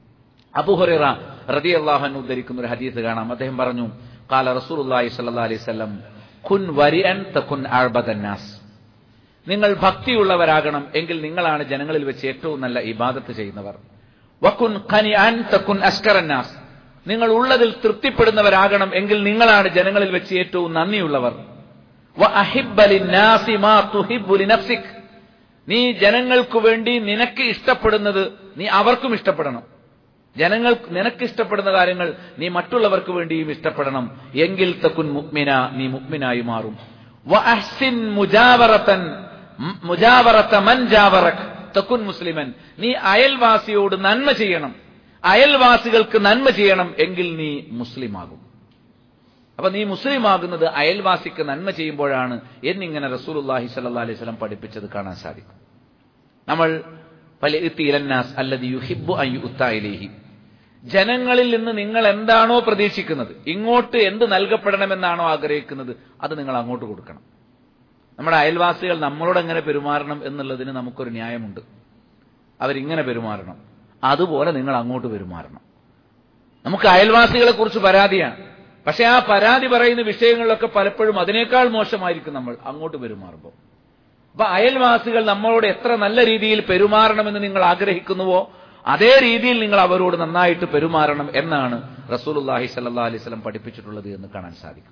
അബുഹുറ റതി അള്ളാഹൻ ഉദ്ധരിക്കുന്ന ഒരു ഹദീസ് കാണാം അദ്ദേഹം പറഞ്ഞു കാല റസൂലുള്ളാഹി സ്വല്ലല്ലാഹു അലൈഹി വസല്ലം കുൻ വരിഅൻ തകുൻ അഅബദന്നാസ് നിങ്ങൾ ഭക്തിയുള്ളവരാകണം എങ്കിൽ നിങ്ങളാണ് ജനങ്ങളിൽ വെച്ച് ഏറ്റവും നല്ല ഇബാദത്ത് ചെയ്യുന്നവർ വക്കുൻ ഖനിഅൻ തകുൻ അസ്കറന്നാസ് നിങ്ങൾ ഉള്ളതിൽ തൃപ്തിപ്പെടുന്നവരാകണം എങ്കിൽ നിങ്ങളാണ് ജനങ്ങളിൽ വെച്ച് ഏറ്റവും നന്ദിയുള്ളവർ വ അഹിബ്ബ ലിന്നാസി മാ തുഹിബ്ബു ലിനഫ്സിക് നീ ജനങ്ങൾക്ക് വേണ്ടി നിനക്ക് ഇഷ്ടപ്പെടുന്നത് നീ അവർക്കും ഇഷ്ടപ്പെടണം ജനങ്ങൾ നിനക്ക് ഇഷ്ടപ്പെടുന്ന കാര്യങ്ങൾ നീ മറ്റുള്ളവർക്ക് വേണ്ടിയും ഇഷ്ടപ്പെടണം എങ്കിൽ തക്കുൻ മുക്മിന നീ മുക്മിനായി മാറും വ അഹ്സിൻ മുജാവറത്തൻ മ് മുജാവറത്ത മൻ ജാവറക് തക്കുൻ മുസ്ലിമൻ നീ അയൽവാസിയോട് നന്മ ചെയ്യണം അയൽവാസികൾക്ക് നന്മ ചെയ്യണം എങ്കിൽ നീ മുസ്ലിമാകും അപ്പൊ നീ മുസ്ലിം ആകുന്നത് അയൽവാസിക്ക് നന്മ ചെയ്യുമ്പോഴാണ് എന്നിങ്ങനെ റസൂലുള്ളാഹി സ്വല്ലല്ലാഹി അലൈഹി വസല്ലം പഠിപ്പിച്ചത് കാണാൻ സാധിക്കും നമ്മൾ ഫലിഇത്തിലന്നാസ് അല്ലദി യുഹിബ്ബു അൻ യുഅത്ത ഇലൈഹി ജനങ്ങളിൽ നിന്ന് നിങ്ങൾ എന്താണോ പ്രതീക്ഷിക്കുന്നത് ഇങ്ങോട്ട് എന്ത് നൽകപ്പെടണമെന്നാണോ ആഗ്രഹിക്കുന്നത് അത് നിങ്ങൾ അങ്ങോട്ട് കൊടുക്കണം നമ്മുടെ അയൽവാസികൾ നമ്മളോട് എങ്ങനെ പെരുമാറണം എന്നുള്ളതിന് നമുക്കൊരു ന്യായമുണ്ട് അവരിങ്ങനെ പെരുമാറണം അതുപോലെ നിങ്ങൾ അങ്ങോട്ട് പെരുമാറണം നമുക്ക് അയൽവാസികളെ കുറിച്ച് പരാതിയാണ് പക്ഷെ ആ പരാതി പറയുന്ന വിഷയങ്ങളിലൊക്കെ പലപ്പോഴും അതിനേക്കാൾ മോശമായിരിക്കും നമ്മൾ അങ്ങോട്ട് പെരുമാറുമ്പോൾ അപ്പൊ അയൽവാസികൾ നമ്മളോട് എത്ര നല്ല രീതിയിൽ പെരുമാറണമെന്ന് നിങ്ങൾ ആഗ്രഹിക്കുന്നുവോ അതേ രീതിയിൽ നിങ്ങൾ അവരോട് നന്നായിട്ട് പെരുമാറണം എന്നാണ് റസൂലുല്ലാഹി സല്ലാ അലൈഹി സ്വലം പഠിപ്പിച്ചിട്ടുള്ളത് എന്ന് കാണാൻ സാധിക്കും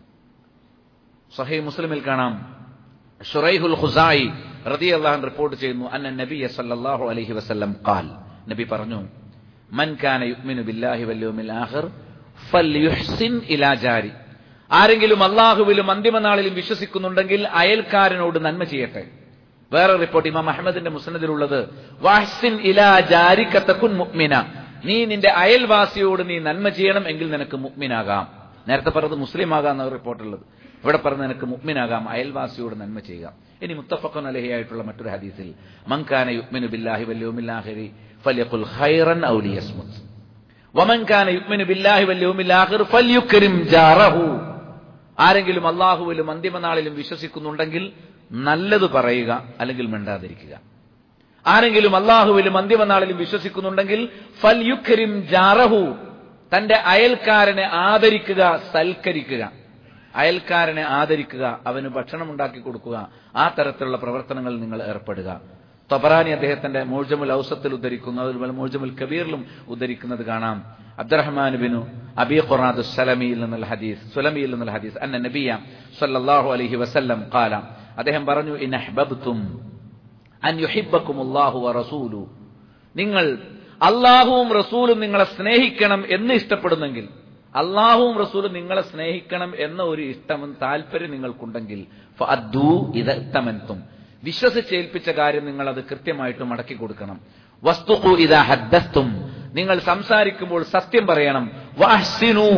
സഹൈ മുസ്ലിമിൽ കാണാം ഷുറൈഹുൽ ഖുസായി റതി അള്ളാഹൻ റിപ്പോർട്ട് ചെയ്യുന്നു അന്ന നബി സല്ലല്ലാഹു അലൈഹി വസല്ലം ഖാൽ നബി പറഞ്ഞു മൻ കാന യുഅ്മിനു ബില്ലാഹി വൽ യൗമിൽ ആഖിർ ഫൽയുഹ്സിൻ ഇലാ ജാരി ആരെങ്കിലും അള്ളാഹുവിലും അന്തിമനാളിലും വിശ്വസിക്കുന്നുണ്ടെങ്കിൽ അയൽക്കാരനോട് നന്മ ചെയ്യട്ടെ വേറെ റിപ്പോർട്ട് ഇമാം അഹമ്മദിന്റെ മുസ്നദിലുള്ളത് വാഹ്സിൻ ഇലാ ജാരിക തകുൻ മുഅ്മിന നീ നിന്റെ അയൽവാസിയോട് നീ നന്മ ചെയ്യണം എങ്കിൽ നിനക്ക് മുഅ്മിനാകാം നേരത്തെ പറഞ്ഞത് മുസ്ലിം ആകാമെന്ന റിപ്പോർട്ടുള്ളത് ഇവിടെ പറഞ്ഞ നിനക്ക് മുഅ്മിനാകാം അയൽവാസിയോട് നന്മ ചെയ്യുക ഇനി മുത്തഫഖൻ അലഹി ആയിട്ടുള്ള മറ്റൊരു ഹദീസിൽ മൻകാന യുഅ്മിനു ബില്ലാഹി വൽ യൗമിൽ ആഖിരി ഫൽയഖുൽ ഖൈറൻ ഔ ലിയസ്മുത് വമൻ കാന യുഅ്മിനു ബില്ലാഹി വൽ യൗമിൽ ആഖിർ ഫൽയുക്രിം ജാറഹു ആരെങ്കിലും അള്ളാഹുവിലും അന്തിമനാളിലും വിശ്വസിക്കുന്നുണ്ടെങ്കിൽ നല്ലത് പറയുക അല്ലെങ്കിൽ മിണ്ടാതിരിക്കുക ആരെങ്കിലും അള്ളാഹുവിലും അന്തിമനാളിലും വിശ്വസിക്കുന്നുണ്ടെങ്കിൽ ഫൽ യുക്രിം ജാറഹു തന്റെ അയൽക്കാരനെ ആദരിക്കുക സൽക്കരിക്കുക അയൽക്കാരനെ ആദരിക്കുക അവന് ഭക്ഷണം ഉണ്ടാക്കി കൊടുക്കുക ആ തരത്തിലുള്ള പ്രവർത്തനങ്ങൾ നിങ്ങൾ ഏർപ്പെടുക തൊബറാനി അദ്ദേഹത്തിന്റെ മൂർജമുൽ ഔസത്തിൽ ഉദ്ധരിക്കുന്നു അതുപോലെ മൂർജമുൽ കബീറിലും ഉദ്ധരിക്കുന്നത് കാണാം അബ്ദുറഹ്മാൻ ബിനു അബി ഖുറാദ് സലമിയിൽ നിന്നുള്ള ഹദീസ് സുലമിയിൽ നിന്നുള്ള ഹദീസ് അന്ന നബിയ സല്ലല്ലാഹു അലൈഹി വസല്ലം ഖാല അദ്ദേഹം പറഞ്ഞു ഇൻ അഹ്ബബ്തും അൻ യുഹിബ്ബക്കും അല്ലാഹു വ റസൂലു നിങ്ങൾ അള്ളാഹുവും റസൂലും നിങ്ങളെ സ്നേഹിക്കണം എന്ന് ഇഷ്ടപ്പെടുന്നെങ്കിൽ അള്ളാഹുവും റസൂലും നിങ്ങളെ സ്നേഹിക്കണം എന്ന ഒരു ഇഷ്ടം താല്പര്യം നിങ്ങൾക്കുണ്ടെങ്കിൽ ഫഅദ്ദൂ ഇതത്തമൻതും വിശ്വസിച്ചേൽപ്പിച്ച കാര്യം നിങ്ങൾ അത് കൃത്യമായിട്ട് മടക്കി കൊടുക്കണം വസ്തുഹു ഇത ഹദ്ദസ്തും നിങ്ങൾ സംസാരിക്കുമ്പോൾ സത്യം പറയണം വഹ്സിനു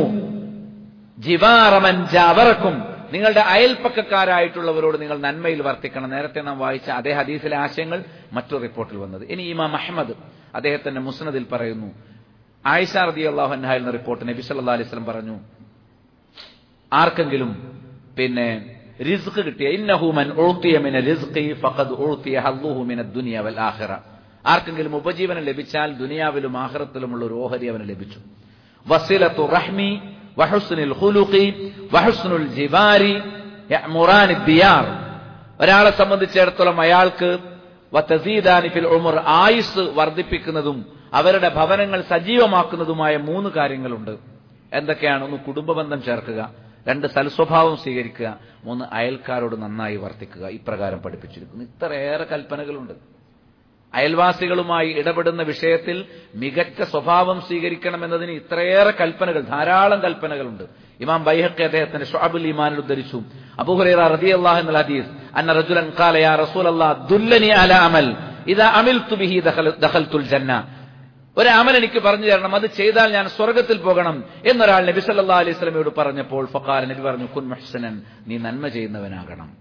ജിവാറമൻ ജാവറക്കും നിങ്ങളുടെ അയൽപ്പക്കക്കാരായിട്ടുള്ളവരോട് നിങ്ങൾ നന്മയിൽ വർത്തിക്കണം നേരത്തെ നാം വായിച്ച അതേ ഹദീസിലെ ആശയങ്ങൾ മറ്റൊരു റിപ്പോർട്ടിൽ വന്നത് ഇനി ഇമാം അഹമ്മദ് അദ്ദേഹത്തിന്റെ മുസ്നദിൽ പറയുന്നു ആയിഷ റതി അള്ളാഹു എന്ന റിപ്പോർട്ട് നബി സല്ലാ അലൈഹി സ്വലം പറഞ്ഞു ആർക്കെങ്കിലും പിന്നെ റിസ്ക് കിട്ടിയ ഇന്നഹുമൻ മിന റിസ്ഖി ഫഖദ് ഉഴ്ത്തിയ ഹല്ലുഹു മിന ദുനിയ വൽ ആഖിറ ആർക്കെങ്കിലും ഉപജീവനം ലഭിച്ചാൽ ദുനിയാവിലും ആഖിറത്തിലുമുള്ള ഒരു ഓഹരി അവന് ലഭിച്ചു വസിലത്തു റഹ്മി വഹുസ്നുൽ ഖുലുഖി വഹുസ്നുൽ ജിവാരി യഅ്മുറാനി ദിയാർ ഒരാളെ സംബന്ധിച്ചിടത്തോളം അയാൾക്ക് വതസീദാനി ഫിൽ ഉമർ ആയുസ് വർദ്ധിപ്പിക്കുന്നതും അവരുടെ ഭവനങ്ങൾ സജീവമാക്കുന്നതുമായ മൂന്ന് കാര്യങ്ങളുണ്ട് എന്തൊക്കെയാണ് ഒന്ന് കുടുംബബന്ധം ചേർക്കുക രണ്ട് സൽസ്വഭാവം സ്വീകരിക്കുക മൂന്ന് അയൽക്കാരോട് നന്നായി വർത്തിക്കുക ഇപ്രകാരം പഠിപ്പിച്ചിരിക്കുന്നു ഇത്രയേറെ കൽപ്പനകളുണ്ട് അയൽവാസികളുമായി ഇടപെടുന്ന വിഷയത്തിൽ മികച്ച സ്വഭാവം സ്വീകരിക്കണം എന്നതിന് ഇത്രയേറെ കൽപ്പനകൾ ധാരാളം കൽപ്പനകളുണ്ട് ഇമാം ബൈഹക്കെ അദ്ദേഹത്തിന്റെ ഷാബുൽ ഇമാനിൽ ഉദ്ധരിച്ചു അബുഹുറൈറ റതി അള്ളാഹ് എന്ന ഹദീസ് അന്ന റജുലൻ ഖാല യാ റസൂൽ അല്ലാഹ് ദുല്ലനി അല അമൽ ഇദാ അമിൽതു ബിഹി ദഖൽതുൽ ജന്ന ഒരു അമൽ എനിക്ക് പറഞ്ഞു തരണം അത് ചെയ്താൽ ഞാൻ സ്വർഗത്തിൽ പോകണം എന്നൊരാൾ നബി സല്ലാ അലൈഹി സ്വലമയോട് പറഞ്ഞപ്പോൾ ഫക്കാൽ നബി പറഞ്ഞു കുൻ മുഹ്സനൻ നീ നന്മ ചെയ്യുന്നവനാകണം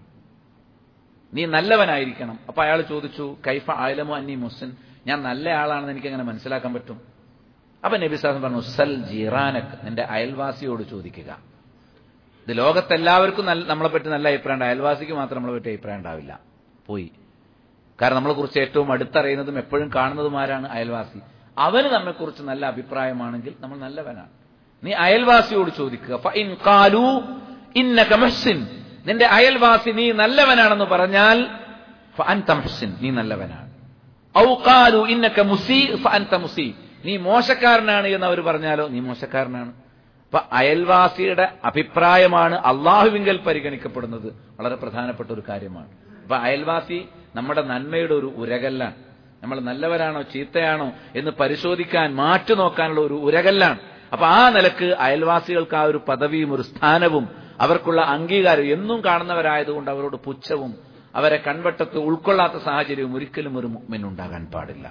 നീ നല്ലവനായിരിക്കണം അപ്പൊ അയാൾ ചോദിച്ചു കൈഫ ആയലമോ അന്നി മുഹ്സൻ ഞാൻ നല്ല ആളാണെന്ന് എനിക്ക് അങ്ങനെ മനസ്സിലാക്കാൻ പറ്റും അപ്പൊ നബി സാഹൻ പറഞ്ഞു സൽ ജീറാനക് നിന്റെ അയൽവാസിയോട് ചോദിക്കുക ഇത് ലോകത്തെല്ലാവർക്കും നല്ല നമ്മളെ പറ്റി നല്ല അഭിപ്രായം ഉണ്ട് അയൽവാസിക്ക് മാത്രം നമ്മളെ പറ്റി അഭിപ്രായം ഉണ്ടാവില്ല പോയി കാരണം നമ്മളെ കുറിച്ച് ഏറ്റവും അടുത്തറിയുന്നതും എപ്പോഴും കാണുന്നതും ആരാണ് അയൽവാസി അവന് നമ്മെക്കുറിച്ച് നല്ല അഭിപ്രായമാണെങ്കിൽ നമ്മൾ നല്ലവനാണ് നീ അയൽവാസിയോട് ചോദിക്കുക ഫഇൻ ഖാലു ഇന്നക മുഹ്സിൻ നിന്റെ അയൽവാസി നീ നല്ലവനാണെന്ന് പറഞ്ഞാൽ ഫഅൻത മുഹ്സിൻ നീ നല്ലവനാണ് ഔ ഖാലു ഇന്നക മുസീ ഫഅൻത മുസീ നീ മോശക്കാരനാണ് എന്ന് അവർ പറഞ്ഞാലോ നീ മോശക്കാരനാണ് അപ്പൊ അയൽവാസിയുടെ അഭിപ്രായമാണ് അള്ളാഹുവിങ്കൽ പരിഗണിക്കപ്പെടുന്നത് വളരെ പ്രധാനപ്പെട്ട ഒരു കാര്യമാണ് അപ്പൊ അയൽവാസി നമ്മുടെ നന്മയുടെ ഒരു ഉരകല്ലാണ് നമ്മൾ നല്ലവരാണോ ചീത്തയാണോ എന്ന് പരിശോധിക്കാൻ മാറ്റു നോക്കാനുള്ള ഒരു ഉരകല്ലാണ് അപ്പൊ ആ നിലക്ക് അയൽവാസികൾക്ക് ആ ഒരു പദവിയും ഒരു സ്ഥാനവും അവർക്കുള്ള അംഗീകാരം എന്നും കാണുന്നവരായതുകൊണ്ട് അവരോട് പുച്ഛവും അവരെ കൺവട്ടത്ത് ഉൾക്കൊള്ളാത്ത സാഹചര്യവും ഒരിക്കലും ഒരു മുമ്മിനുണ്ടാകാൻ പാടില്ല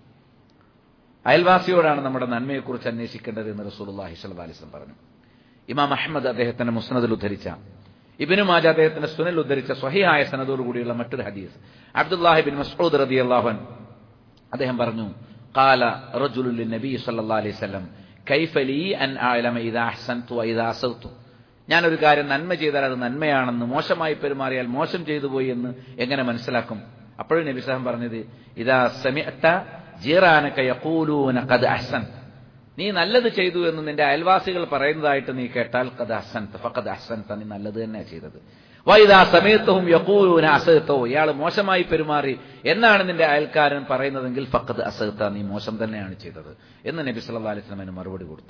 അയൽവാസിയോടാണ് നമ്മുടെ നന്മയെക്കുറിച്ച് അന്വേഷിക്കേണ്ടത് എന്ന് റസൂലുള്ളാഹി സ്വല്ലല്ലാഹി അലൈഹി വസല്ലം പറഞ്ഞു ഇമാം അഹമ്മദ് അദ്ദേഹത്തിന്റെ മുസ്നദിൽ ഉദ്ധരിച്ച ഇബിനു മാജ അദ്ദേഹത്തിന്റെ സുനൽ ഉദ്ധരിച്ച സ്വഹിയായ സനദോടുകൂടിയുള്ള മറ്റൊരു ഹദീസ് അബ്ദുല്ലാഹി ബിൻ മസ്ഊദ് റളിയല്ലാഹു അൻഹു അദ്ദേഹം പറഞ്ഞു قال رجل للنبي صلى الله عليه وسلم كيف لي ان اعلم اذا احسنت واذا اسأت ഞാനൊരു കാര്യം നന്മ ചെയ്താൽ അത് നന്മയാണെന്ന് മോശമായി പെരുമാറിയാൽ മോശം ചെയ്തു പോയി എന്ന് എങ്ങനെ മനസ്സിലാക്കും അപ്പോഴും നബി സാഹം പറഞ്ഞത് ഇതാ സമിഅത്ത ജീറാനക യഖൂലൂന ഖദ് അഹ്സൻ നീ നല്ലത് ചെയ്തു എന്ന് നിന്റെ അയൽവാസികൾ പറയുന്നതായിട്ട് നീ കേട്ടാൽ ഖദ് അഹ്സൻ ഫഖദ് അഹ്സൻ നീ നല്ലത് തന്നെ ചെയ്തത് വൈദാ സമയത്തവും യഖൂലൂന അസഹത്തോ ഇയാൾ മോശമായി പെരുമാറി എന്നാണ് നിന്റെ അയൽക്കാരൻ പറയുന്നതെങ്കിൽ ഫഖദ് അസഹത്ത നീ മോശം തന്നെയാണ് ചെയ്തത് എന്ന് നബി സല്ലല്ലാഹു അലൈഹി വസല്ലം മറുപടി കൊടുത്തു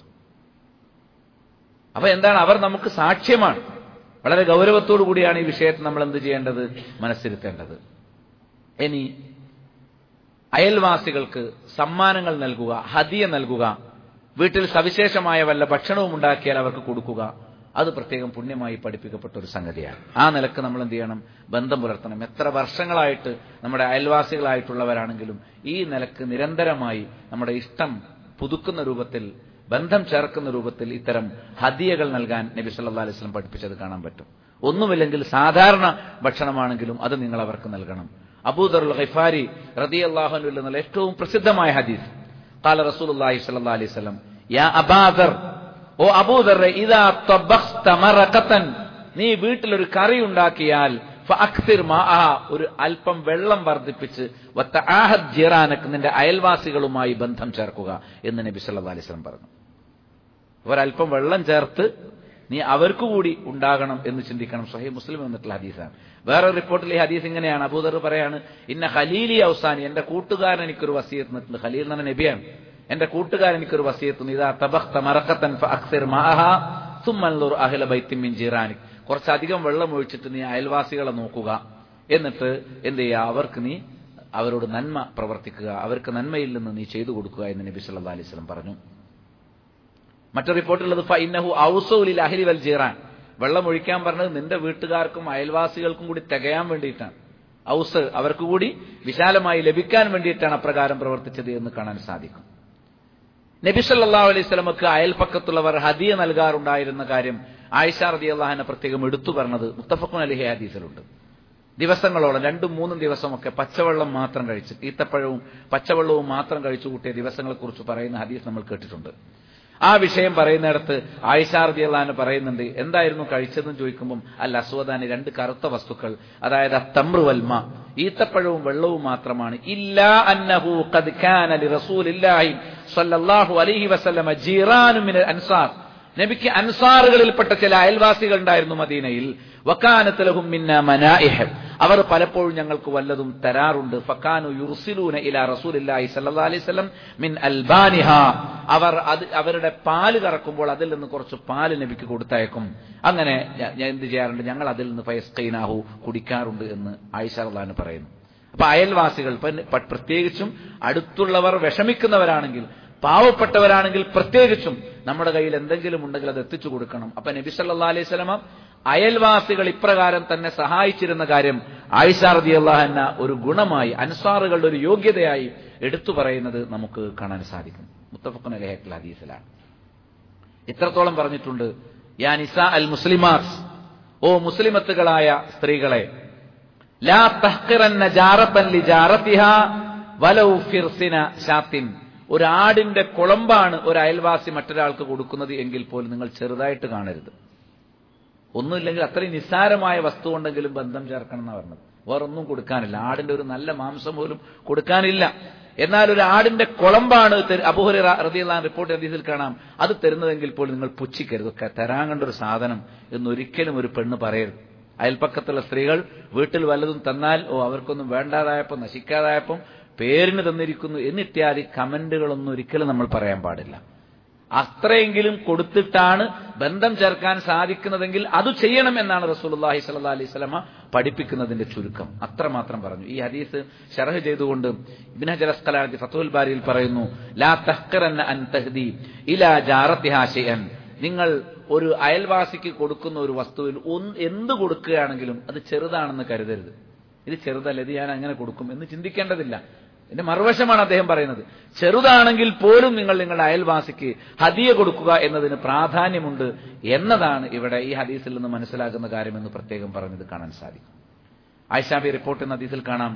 അപ്പൊ എന്താണ് അവർ നമുക്ക് സാക്ഷ്യമാണ് വളരെ ഗൗരവത്തോടു കൂടിയാണ് ഈ വിഷയത്തിൽ നമ്മൾ എന്ത് ചെയ്യേണ്ടത് മനസ്സിരുത്തേണ്ടത് ഇനി അയൽവാസികൾക്ക് സമ്മാനങ്ങൾ നൽകുക ഹദിയ നൽകുക വീട്ടിൽ സവിശേഷമായ വല്ല ഭക്ഷണവും ഉണ്ടാക്കിയാൽ അവർക്ക് കൊടുക്കുക അത് പ്രത്യേകം പുണ്യമായി പഠിപ്പിക്കപ്പെട്ട ഒരു സംഗതിയാണ് ആ നിലക്ക് നമ്മൾ എന്ത് ചെയ്യണം ബന്ധം പുലർത്തണം എത്ര വർഷങ്ങളായിട്ട് നമ്മുടെ അയൽവാസികളായിട്ടുള്ളവരാണെങ്കിലും ഈ നിലക്ക് നിരന്തരമായി നമ്മുടെ ഇഷ്ടം പുതുക്കുന്ന രൂപത്തിൽ ബന്ധം ചേർക്കുന്ന രൂപത്തിൽ ഇത്തരം ഹദിയകൾ നൽകാൻ നബി സല്ലാ അലൈഹി സ്വലം പഠിപ്പിച്ചത് കാണാൻ പറ്റും ഒന്നുമില്ലെങ്കിൽ സാധാരണ ഭക്ഷണമാണെങ്കിലും അത് നിങ്ങൾ അവർക്ക് നൽകണം അബൂദറുൽ ഖിഫാരി റതി അള്ളാഹുനിൽ നിന്നുള്ള ഏറ്റവും പ്രസിദ്ധമായ ഹദീസ് قال رسول الله صلى الله عليه وسلم يا أبا ذر ഓ അബൂദർ ഇതാ തബഖ്ത മറഖതൻ നീ വീട്ടിൽ ഒരു കറി ഉണ്ടാക്കിയാൽ ഫഅക്സിർ മാഅഹ ഒരു അല്പം വെള്ളം വർദ്ധിപ്പിച്ച് വതആഹദ് ജിറാനക് നിന്റെ അയൽവാസികളുമായി ബന്ധം ചേർക്കുക എന്ന് നബി സല്ലല്ലാഹു അലൈഹി വസല്ലം പറഞ്ഞു ഒരല്പം വെള്ളം ചേർത്ത് നീ അവർക്ക് കൂടി ഉണ്ടാകണം എന്ന് ചിന്തിക്കണം സഹീ മുസ്ലിം എന്നിട്ടുള്ള ഹദീസാണ് വേറെ റിപ്പോർട്ടിൽ ഈ ഹദീസ് ഇങ്ങനെയാണ് അബൂദർ പറയാണ് ഇന്ന ഖലീലി ഔസാനി എന്റെ കൂട്ടുകാരൻ എനിക്കൊരു വസീയത്ത് നിന്നിട്ടുണ്ട് ഖലീൽ എന്ന് പറഞ്ഞ നബിയാണ് എന്റെ കൂട്ടുകാരൻ എനിക്കൊരു വസീയത്ത് ഇതാ തബഖ്ത മറഖത്തൻ ഫഅക്സിർ മാഅഹ സുമ്മൻലുർ അഹ്ല ബൈത്തിൻ മിൻ ജിറാനിക് കുറച്ചധികം വെള്ളം ഒഴിച്ചിട്ട് നീ അയൽവാസികളെ നോക്കുക എന്നിട്ട് എന്ത് ചെയ്യുക അവർക്ക് നീ അവരോട് നന്മ പ്രവർത്തിക്കുക അവർക്ക് നന്മയിൽ നിന്ന് നീ ചെയ്തു കൊടുക്കുക എന്ന് നബി സല്ലല്ലാഹു അലൈഹി വസല്ലം പറഞ്ഞു മറ്റൊരു റിപ്പോർട്ടുള്ളത് ഫൈനഹു ഔസൗലിൽ അഹ്ലി വൽ ജീറാൻ വെള്ളം ഒഴിക്കാൻ പറഞ്ഞത് നിന്റെ വീട്ടുകാർക്കും അയൽവാസികൾക്കും കൂടി തികയാൻ വേണ്ടിയിട്ടാണ് ഔസ് അവർക്ക് കൂടി വിശാലമായി ലഭിക്കാൻ വേണ്ടിയിട്ടാണ് അപ്രകാരം പ്രവർത്തിച്ചത് എന്ന് കാണാൻ സാധിക്കും നബി സല്ലല്ലാഹു അലൈഹി സ്വലമക്ക് അയൽപ്പക്കത്തുള്ളവർ ഹദിയ നൽകാറുണ്ടായിരുന്ന കാര്യം ആയിഷ റതി അള്ളാഹിനെ പ്രത്യേകം എടുത്തു പറഞ്ഞത് മുത്തഫഖുൻ അലിഹി ഹദീസിലുണ്ട് ദിവസങ്ങളോളം രണ്ടും മൂന്നും ദിവസമൊക്കെ പച്ചവെള്ളം മാത്രം കഴിച്ച് ഈത്തപ്പഴവും പച്ചവെള്ളവും മാത്രം കഴിച്ചു കൂട്ടിയ ദിവസങ്ങളെക്കുറിച്ച് പറയുന്ന ഹദീസ് നമ്മൾ കേട്ടിട്ടുണ്ട് ആ വിഷയം പറയുന്നിടത്ത് ആയിഷാർദി അള്ളഹാന് പറയുന്നുണ്ട് എന്തായിരുന്നു കഴിച്ചതെന്ന് ചോദിക്കുമ്പം അല്ല അസ്വദാനി രണ്ട് കറുത്ത വസ്തുക്കൾ അതായത് തമ്രു വൽമ ഈത്തപ്പഴവും വെള്ളവും മാത്രമാണ് ഇല്ലാ അന്നഹു ഖദ് കാന ലി റസൂലില്ലാഹി സ്വല്ലല്ലാഹു അലൈഹി വസല്ലമ ജീറാനു മിനൽ അൻസാർ നബിക്ക് അൻസാറുകളിൽപ്പെട്ട ചില അയൽവാസികൾ ഉണ്ടായിരുന്നു മദീനയിൽ വക്കാനത്ത് ലഹും മിന്ന മനാഇഹ് അവർ പലപ്പോഴും ഞങ്ങൾക്ക് വല്ലതും തരാറുണ്ട് ഫക്കാനു യുർസിലൂന ഇലാ റസൂലില്ലാഹി സല്ലല്ലാഹു അലൈഹി വസല്ലം മിൻ അൽബാനിഹ അവർ അത് അവരുടെ പാല് കറക്കുമ്പോൾ അതിൽ നിന്ന് കുറച്ച് പാല് നബിക്ക് കൊടുത്തയക്കും അങ്ങനെ ഞ- ഞാൻ എന്ത് ചെയ്യാറുണ്ട് ഞങ്ങൾ അതിൽ നിന്ന് ഫയസ്കൈനാഹു കുടിക്കാറുണ്ട് എന്ന് ആയിഷ റളിയല്ലാഹു പറയുന്നു അപ്പൊ അയൽവാസികൾ ഇപ്പൊ പ- പ്രത്യേകിച്ചും അടുത്തുള്ളവർ വിഷമിക്കുന്നവരാണെങ്കിൽ പാവപ്പെട്ടവരാണെങ്കിൽ പ്രത്യേകിച്ചും നമ്മുടെ കയ്യിൽ എന്തെങ്കിലും ഉണ്ടെങ്കിൽ അത് എത്തിച്ചു കൊടുക്കണം അപ്പൊ നബി സല്ലാ അലൈഹി സ്വലമ അയൽവാസികൾ ഇപ്രകാരം തന്നെ സഹായിച്ചിരുന്ന കാര്യം ആയിഷാർദി അള്ളാഹന്ന ഒരു ഗുണമായി അൻസാറുകളുടെ ഒരു യോഗ്യതയായി എടുത്തു പറയുന്നത് നമുക്ക് കാണാൻ സാധിക്കും മുത്തഫഖുൻ അലഹൽ ഹദീസിലാണ് ഇത്രത്തോളം പറഞ്ഞിട്ടുണ്ട് യാ നിസ അൽ മുസ്ലിമാസ് ഓ മുസ്ലിമത്തുകളായ സ്ത്രീകളെ ലാ തഹ്ഖിറന്ന ജാറത്തൻ ലി ജാറത്തിഹാ വലൗ ഫിർസിന ഷാത്തിൻ ഒരു ആടിന്റെ കുളമ്പാണ് ഒരു അയൽവാസി മറ്റൊരാൾക്ക് കൊടുക്കുന്നത് എങ്കിൽ പോലും നിങ്ങൾ ചെറുതായിട്ട് കാണരുത് ഒന്നുമില്ലെങ്കിൽ അത്രയും നിസ്സാരമായ വസ്തു ഉണ്ടെങ്കിലും ബന്ധം ചേർക്കണം എന്നാണ് പറഞ്ഞത് വേറൊന്നും കൊടുക്കാനില്ല ആടിന്റെ ഒരു നല്ല മാംസം പോലും കൊടുക്കാനില്ല എന്നാൽ ഒരു ആടിന്റെ കുളമ്പാണ് അബുഹരി റതിയുള്ള റിപ്പോർട്ട് ഹദീസിൽ കാണാം അത് തരുന്നതെങ്കിൽ പോലും നിങ്ങൾ പുച്ഛിക്കരുത് ഒക്കെ തരാൻ കണ്ട ഒരു സാധനം എന്നൊരിക്കലും ഒരു പെണ്ണ് പറയരുത് അയൽപ്പക്കത്തുള്ള സ്ത്രീകൾ വീട്ടിൽ വല്ലതും തന്നാൽ ഓ അവർക്കൊന്നും വേണ്ടാതായപ്പം നശിക്കാതായപ്പം പേരിന് തന്നിരിക്കുന്നു എന്നിത്യാദി കമന്റുകളൊന്നും ഒരിക്കലും നമ്മൾ പറയാൻ പാടില്ല അത്രയെങ്കിലും കൊടുത്തിട്ടാണ് ബന്ധം ചേർക്കാൻ സാധിക്കുന്നതെങ്കിൽ അത് ചെയ്യണം എന്നാണ് റസൂലുള്ളാഹി സ്വല്ലല്ലാഹി അലൈഹി വസല്ലമ പഠിപ്പിക്കുന്നതിന്റെ ചുരുക്കം അത്രമാത്രം പറഞ്ഞു ഈ ഹദീസ് ഷറഹ് ചെയ്തുകൊണ്ട് ഇബ്നു ഹജർ അസ്ഖലാനി ഫത്തുൽ ബാരിയിൽ പറയുന്നു ലാ തഹ്ഖറന്ന അൻ തഹ്ദി ഇലാ ജാറത്തിഹാ ഷൈഅൻ നിങ്ങൾ ഒരു അയൽവാസിക്ക് കൊടുക്കുന്ന ഒരു വസ്തുവിൽ ഒന്ന് എന്ത് കൊടുക്കുകയാണെങ്കിലും അത് ചെറുതാണെന്ന് കരുതരുത് ഇത് ചെറുതല്ല ഇത് ഞാൻ അങ്ങനെ കൊടുക്കും എന്ന് ചിന്തിക്കേണ്ടതില്ല എന്റെ മറുവശമാണ് അദ്ദേഹം പറയുന്നത് ചെറുതാണെങ്കിൽ പോലും നിങ്ങൾ നിങ്ങളുടെ അയൽവാസിക്ക് ഹദിയ കൊടുക്കുക എന്നതിന് പ്രാധാന്യമുണ്ട് എന്നതാണ് ഇവിടെ ഈ ഹദീസിൽ നിന്ന് മനസ്സിലാക്കുന്ന കാര്യമെന്ന് പ്രത്യേകം പറഞ്ഞത് കാണാൻ സാധിക്കും ആയിഷാബി റിപ്പോർട്ട് എന്ന ഹദീസിൽ കാണാം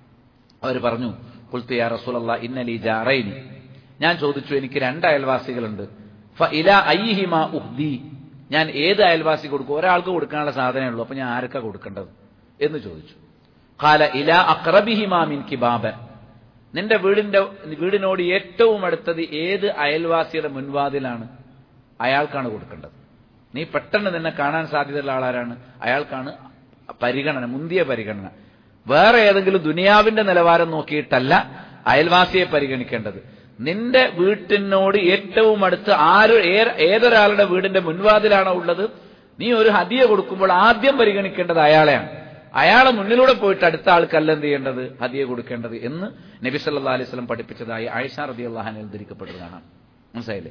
അവർ പറഞ്ഞു കുൽത്തിയ റസൂലല്ല ഇന്നലി ജാറൈനി ഞാൻ ചോദിച്ചു എനിക്ക് രണ്ട് അയൽവാസികളുണ്ട് ഫ ഇല അയ്യിഹിമ ഉഹ്ദി ഞാൻ ഏത് അയൽവാസി കൊടുക്കും ഒരാൾക്ക് കൊടുക്കാനുള്ള സാധനമേ ഉള്ളൂ അപ്പൊ ഞാൻ ആർക്കാ കൊടുക്കേണ്ടത് എന്ന് ചോദിച്ചു കാല ഇല അക്രബിഹിമാ മിൻ കിബാബൻ നിന്റെ വീടിന്റെ വീടിനോട് ഏറ്റവും അടുത്തത് ഏത് അയൽവാസിയുടെ മുൻവാതിലാണ് അയാൾക്കാണ് കൊടുക്കേണ്ടത് നീ പെട്ടെന്ന് നിന്നെ കാണാൻ സാധ്യതയുള്ള ആളാരാണ് അയാൾക്കാണ് പരിഗണന മുന്തിയ പരിഗണന വേറെ ഏതെങ്കിലും ദുനിയാവിന്റെ നിലവാരം നോക്കിയിട്ടല്ല അയൽവാസിയെ പരിഗണിക്കേണ്ടത് നിന്റെ വീട്ടിനോട് ഏറ്റവും അടുത്ത് ആര് ഏ- ഏതൊരാളുടെ വീടിന്റെ മുൻവാതിലാണോ ഉള്ളത് നീ ഒരു ഹദിയ കൊടുക്കുമ്പോൾ ആദ്യം പരിഗണിക്കേണ്ടത് അയാളെയാണ് അയാളെ മുന്നിലൂടെ പോയിട്ട് അടുത്ത ആൾക്കല്ല എന്ത് ചെയ്യേണ്ടത് ഹദിയ കൊടുക്കേണ്ടത് എന്ന് നബി സല്ലാ അലൈഹി സ്വലം പഠിപ്പിച്ചതായി ആയിഷ റതി അള്ളഹാൻ ഉദ്ധരിക്കപ്പെട്ടത് കാണാം മനസ്സിലായില്ലേ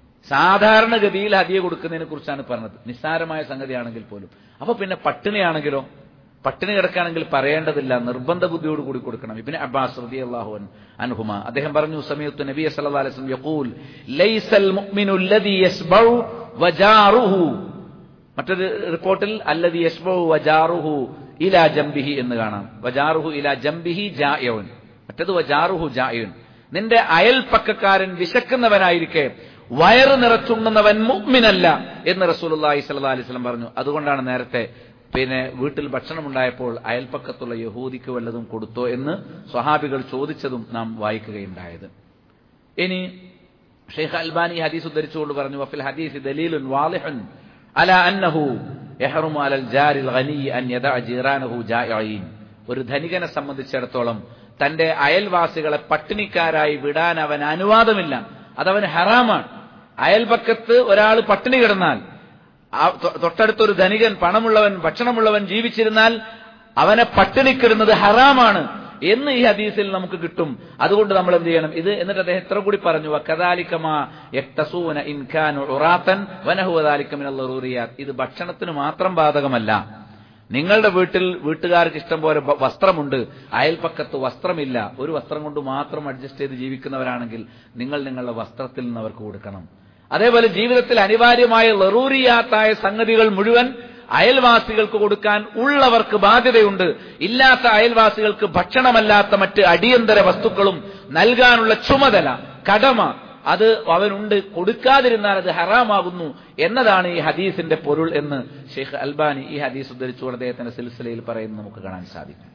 സാധാരണഗതിയിൽ ഹദിയ കൊടുക്കുന്നതിനെ കുറിച്ചാണ് പറഞ്ഞത് നിസ്സാരമായ സംഗതിയാണെങ്കിൽ പോലും അപ്പൊ പിന്നെ പട്ടിണിയാണെങ്കിലോ പട്ടിണി കിടക്കുകയാണെങ്കിൽ പറയേണ്ടതില്ല നിർബന്ധ ബുദ്ധിയോട് കൂടി കൊടുക്കണം ഇബിന് അബ്ബാസ് റതി അള്ളാഹു അൻഹുമ അദ്ദേഹം പറഞ്ഞു സമയത്ത് നബി സല്ലല്ലാഹു അലൈഹി വസല്ലം യഖൂൽ ലൈസൽ മുഅ്മിനു അല്ലദീ യസ്ബഉ വജാറുഹു മറ്റൊരു റിപ്പോർട്ടിൽ അല്ലദീ യസ്ബഉ വജാറുഹു ഇലാ ജംബിഹി എന്ന് കാണാം വജാറുഹു ഇലാ ജംബിഹി ജായഉൻ മറ്റത് വജാറുഹു ജായഉൻ നിന്റെ അയൽപ്പക്കക്കാരൻ വിശക്കുന്നവനായിരിക്കെ വയറ് നിറച്ചുണ്ണുന്നവൻ മുഅ്മിനല്ല എന്ന് റസൂലുള്ളാഹി സ്വല്ലല്ലാഹി അലൈഹി വസല്ലം പറഞ്ഞു അതുകൊണ്ടാണ് നേരത്തെ പിന്നെ വീട്ടിൽ ഭക്ഷണം ഉണ്ടായപ്പോൾ അയൽപ്പക്കത്തുള്ള യഹൂദിക്ക് വല്ലതും കൊടുത്തോ എന്ന് സ്വഹാബികൾ ചോദിച്ചതും നാം വായിക്കുകയുണ്ടായത് ഇനി ഷെയ്ഖ് അൽബാനി ഹദീസ് ഉദ്ധരിച്ചുകൊണ്ട് പറഞ്ഞു വഫിൽ ഹദീസ് ദലീലുൻ വാളിഹുൻ അല അന്നഹു യഹ്റുമു അലൽ ജാരിൽ ഗനി അൻ യദഅ ജീറാനഹു ജായിഈൻ ഒരു ധനികനെ സംബന്ധിച്ചിടത്തോളം തന്റെ അയൽവാസികളെ പട്ടിണിക്കാരായി വിടാൻ അവൻ അനുവാദമില്ല അതവന് ഹറാമാണ് അയൽപക്കത്ത് ഒരാൾ പട്ടിണി കിടന്നാൽ ആ തൊ- തൊട്ടടുത്തൊരു ധനികൻ പണമുള്ളവൻ ഭക്ഷണമുള്ളവൻ ജീവിച്ചിരുന്നാൽ അവനെ പട്ടിണിക്കിടുന്നത് ഹറാമാണ് എന്ന് ഈ ഹദീസിൽ നമുക്ക് കിട്ടും അതുകൊണ്ട് നമ്മൾ എന്ത് ചെയ്യണം ഇത് എന്നിട്ട് അദ്ദേഹം എത്ര കൂടി പറഞ്ഞു കദാലിക്കമാ യക്തസൂന ഇൻഖാനു ഉറാത്തൻ വനഹുവദാലിക്കമിനുറിയാത്ത് ഇത് ഭക്ഷണത്തിന് മാത്രം ബാധകമല്ല നിങ്ങളുടെ വീട്ടിൽ വീട്ടുകാർക്ക് ഇഷ്ടം പോലെ ബ- വസ്ത്രമുണ്ട് അയൽപ്പക്കത്ത് വസ്ത്രമില്ല ഒരു വസ്ത്രം കൊണ്ട് മാത്രം അഡ്ജസ്റ്റ് ചെയ്ത് ജീവിക്കുന്നവരാണെങ്കിൽ നിങ്ങൾ നിങ്ങളുടെ വസ്ത്രത്തിൽ നിന്ന് അവർക്ക് കൊടുക്കണം അതേപോലെ ജീവിതത്തിൽ അനിവാര്യമായ ലറൂറിയാത്തായ സംഗതികൾ മുഴുവൻ അയൽവാസികൾക്ക് കൊടുക്കാൻ ഉള്ളവർക്ക് ബാധ്യതയുണ്ട് ഇല്ലാത്ത അയൽവാസികൾക്ക് ഭക്ഷണമല്ലാത്ത മറ്റ് അടിയന്തര വസ്തുക്കളും നൽകാനുള്ള ചുമതല കടമ അത് അവനുണ്ട് കൊടുക്കാതിരുന്നാൽ അത് ഹറാമാകുന്നു എന്നതാണ് ഈ ഹദീസിന്റെ പൊരുൾ എന്ന് ഷെയ്ഖ് അൽബാനി ഈ ഹദീസ് ഉദ്ധരിച്ചുകൊണ്ട് അദ്ദേഹത്തിന്റെ സിൽസിലയിൽ പറയുന്നത് നമുക്ക് കാണാൻ സാധിക്കും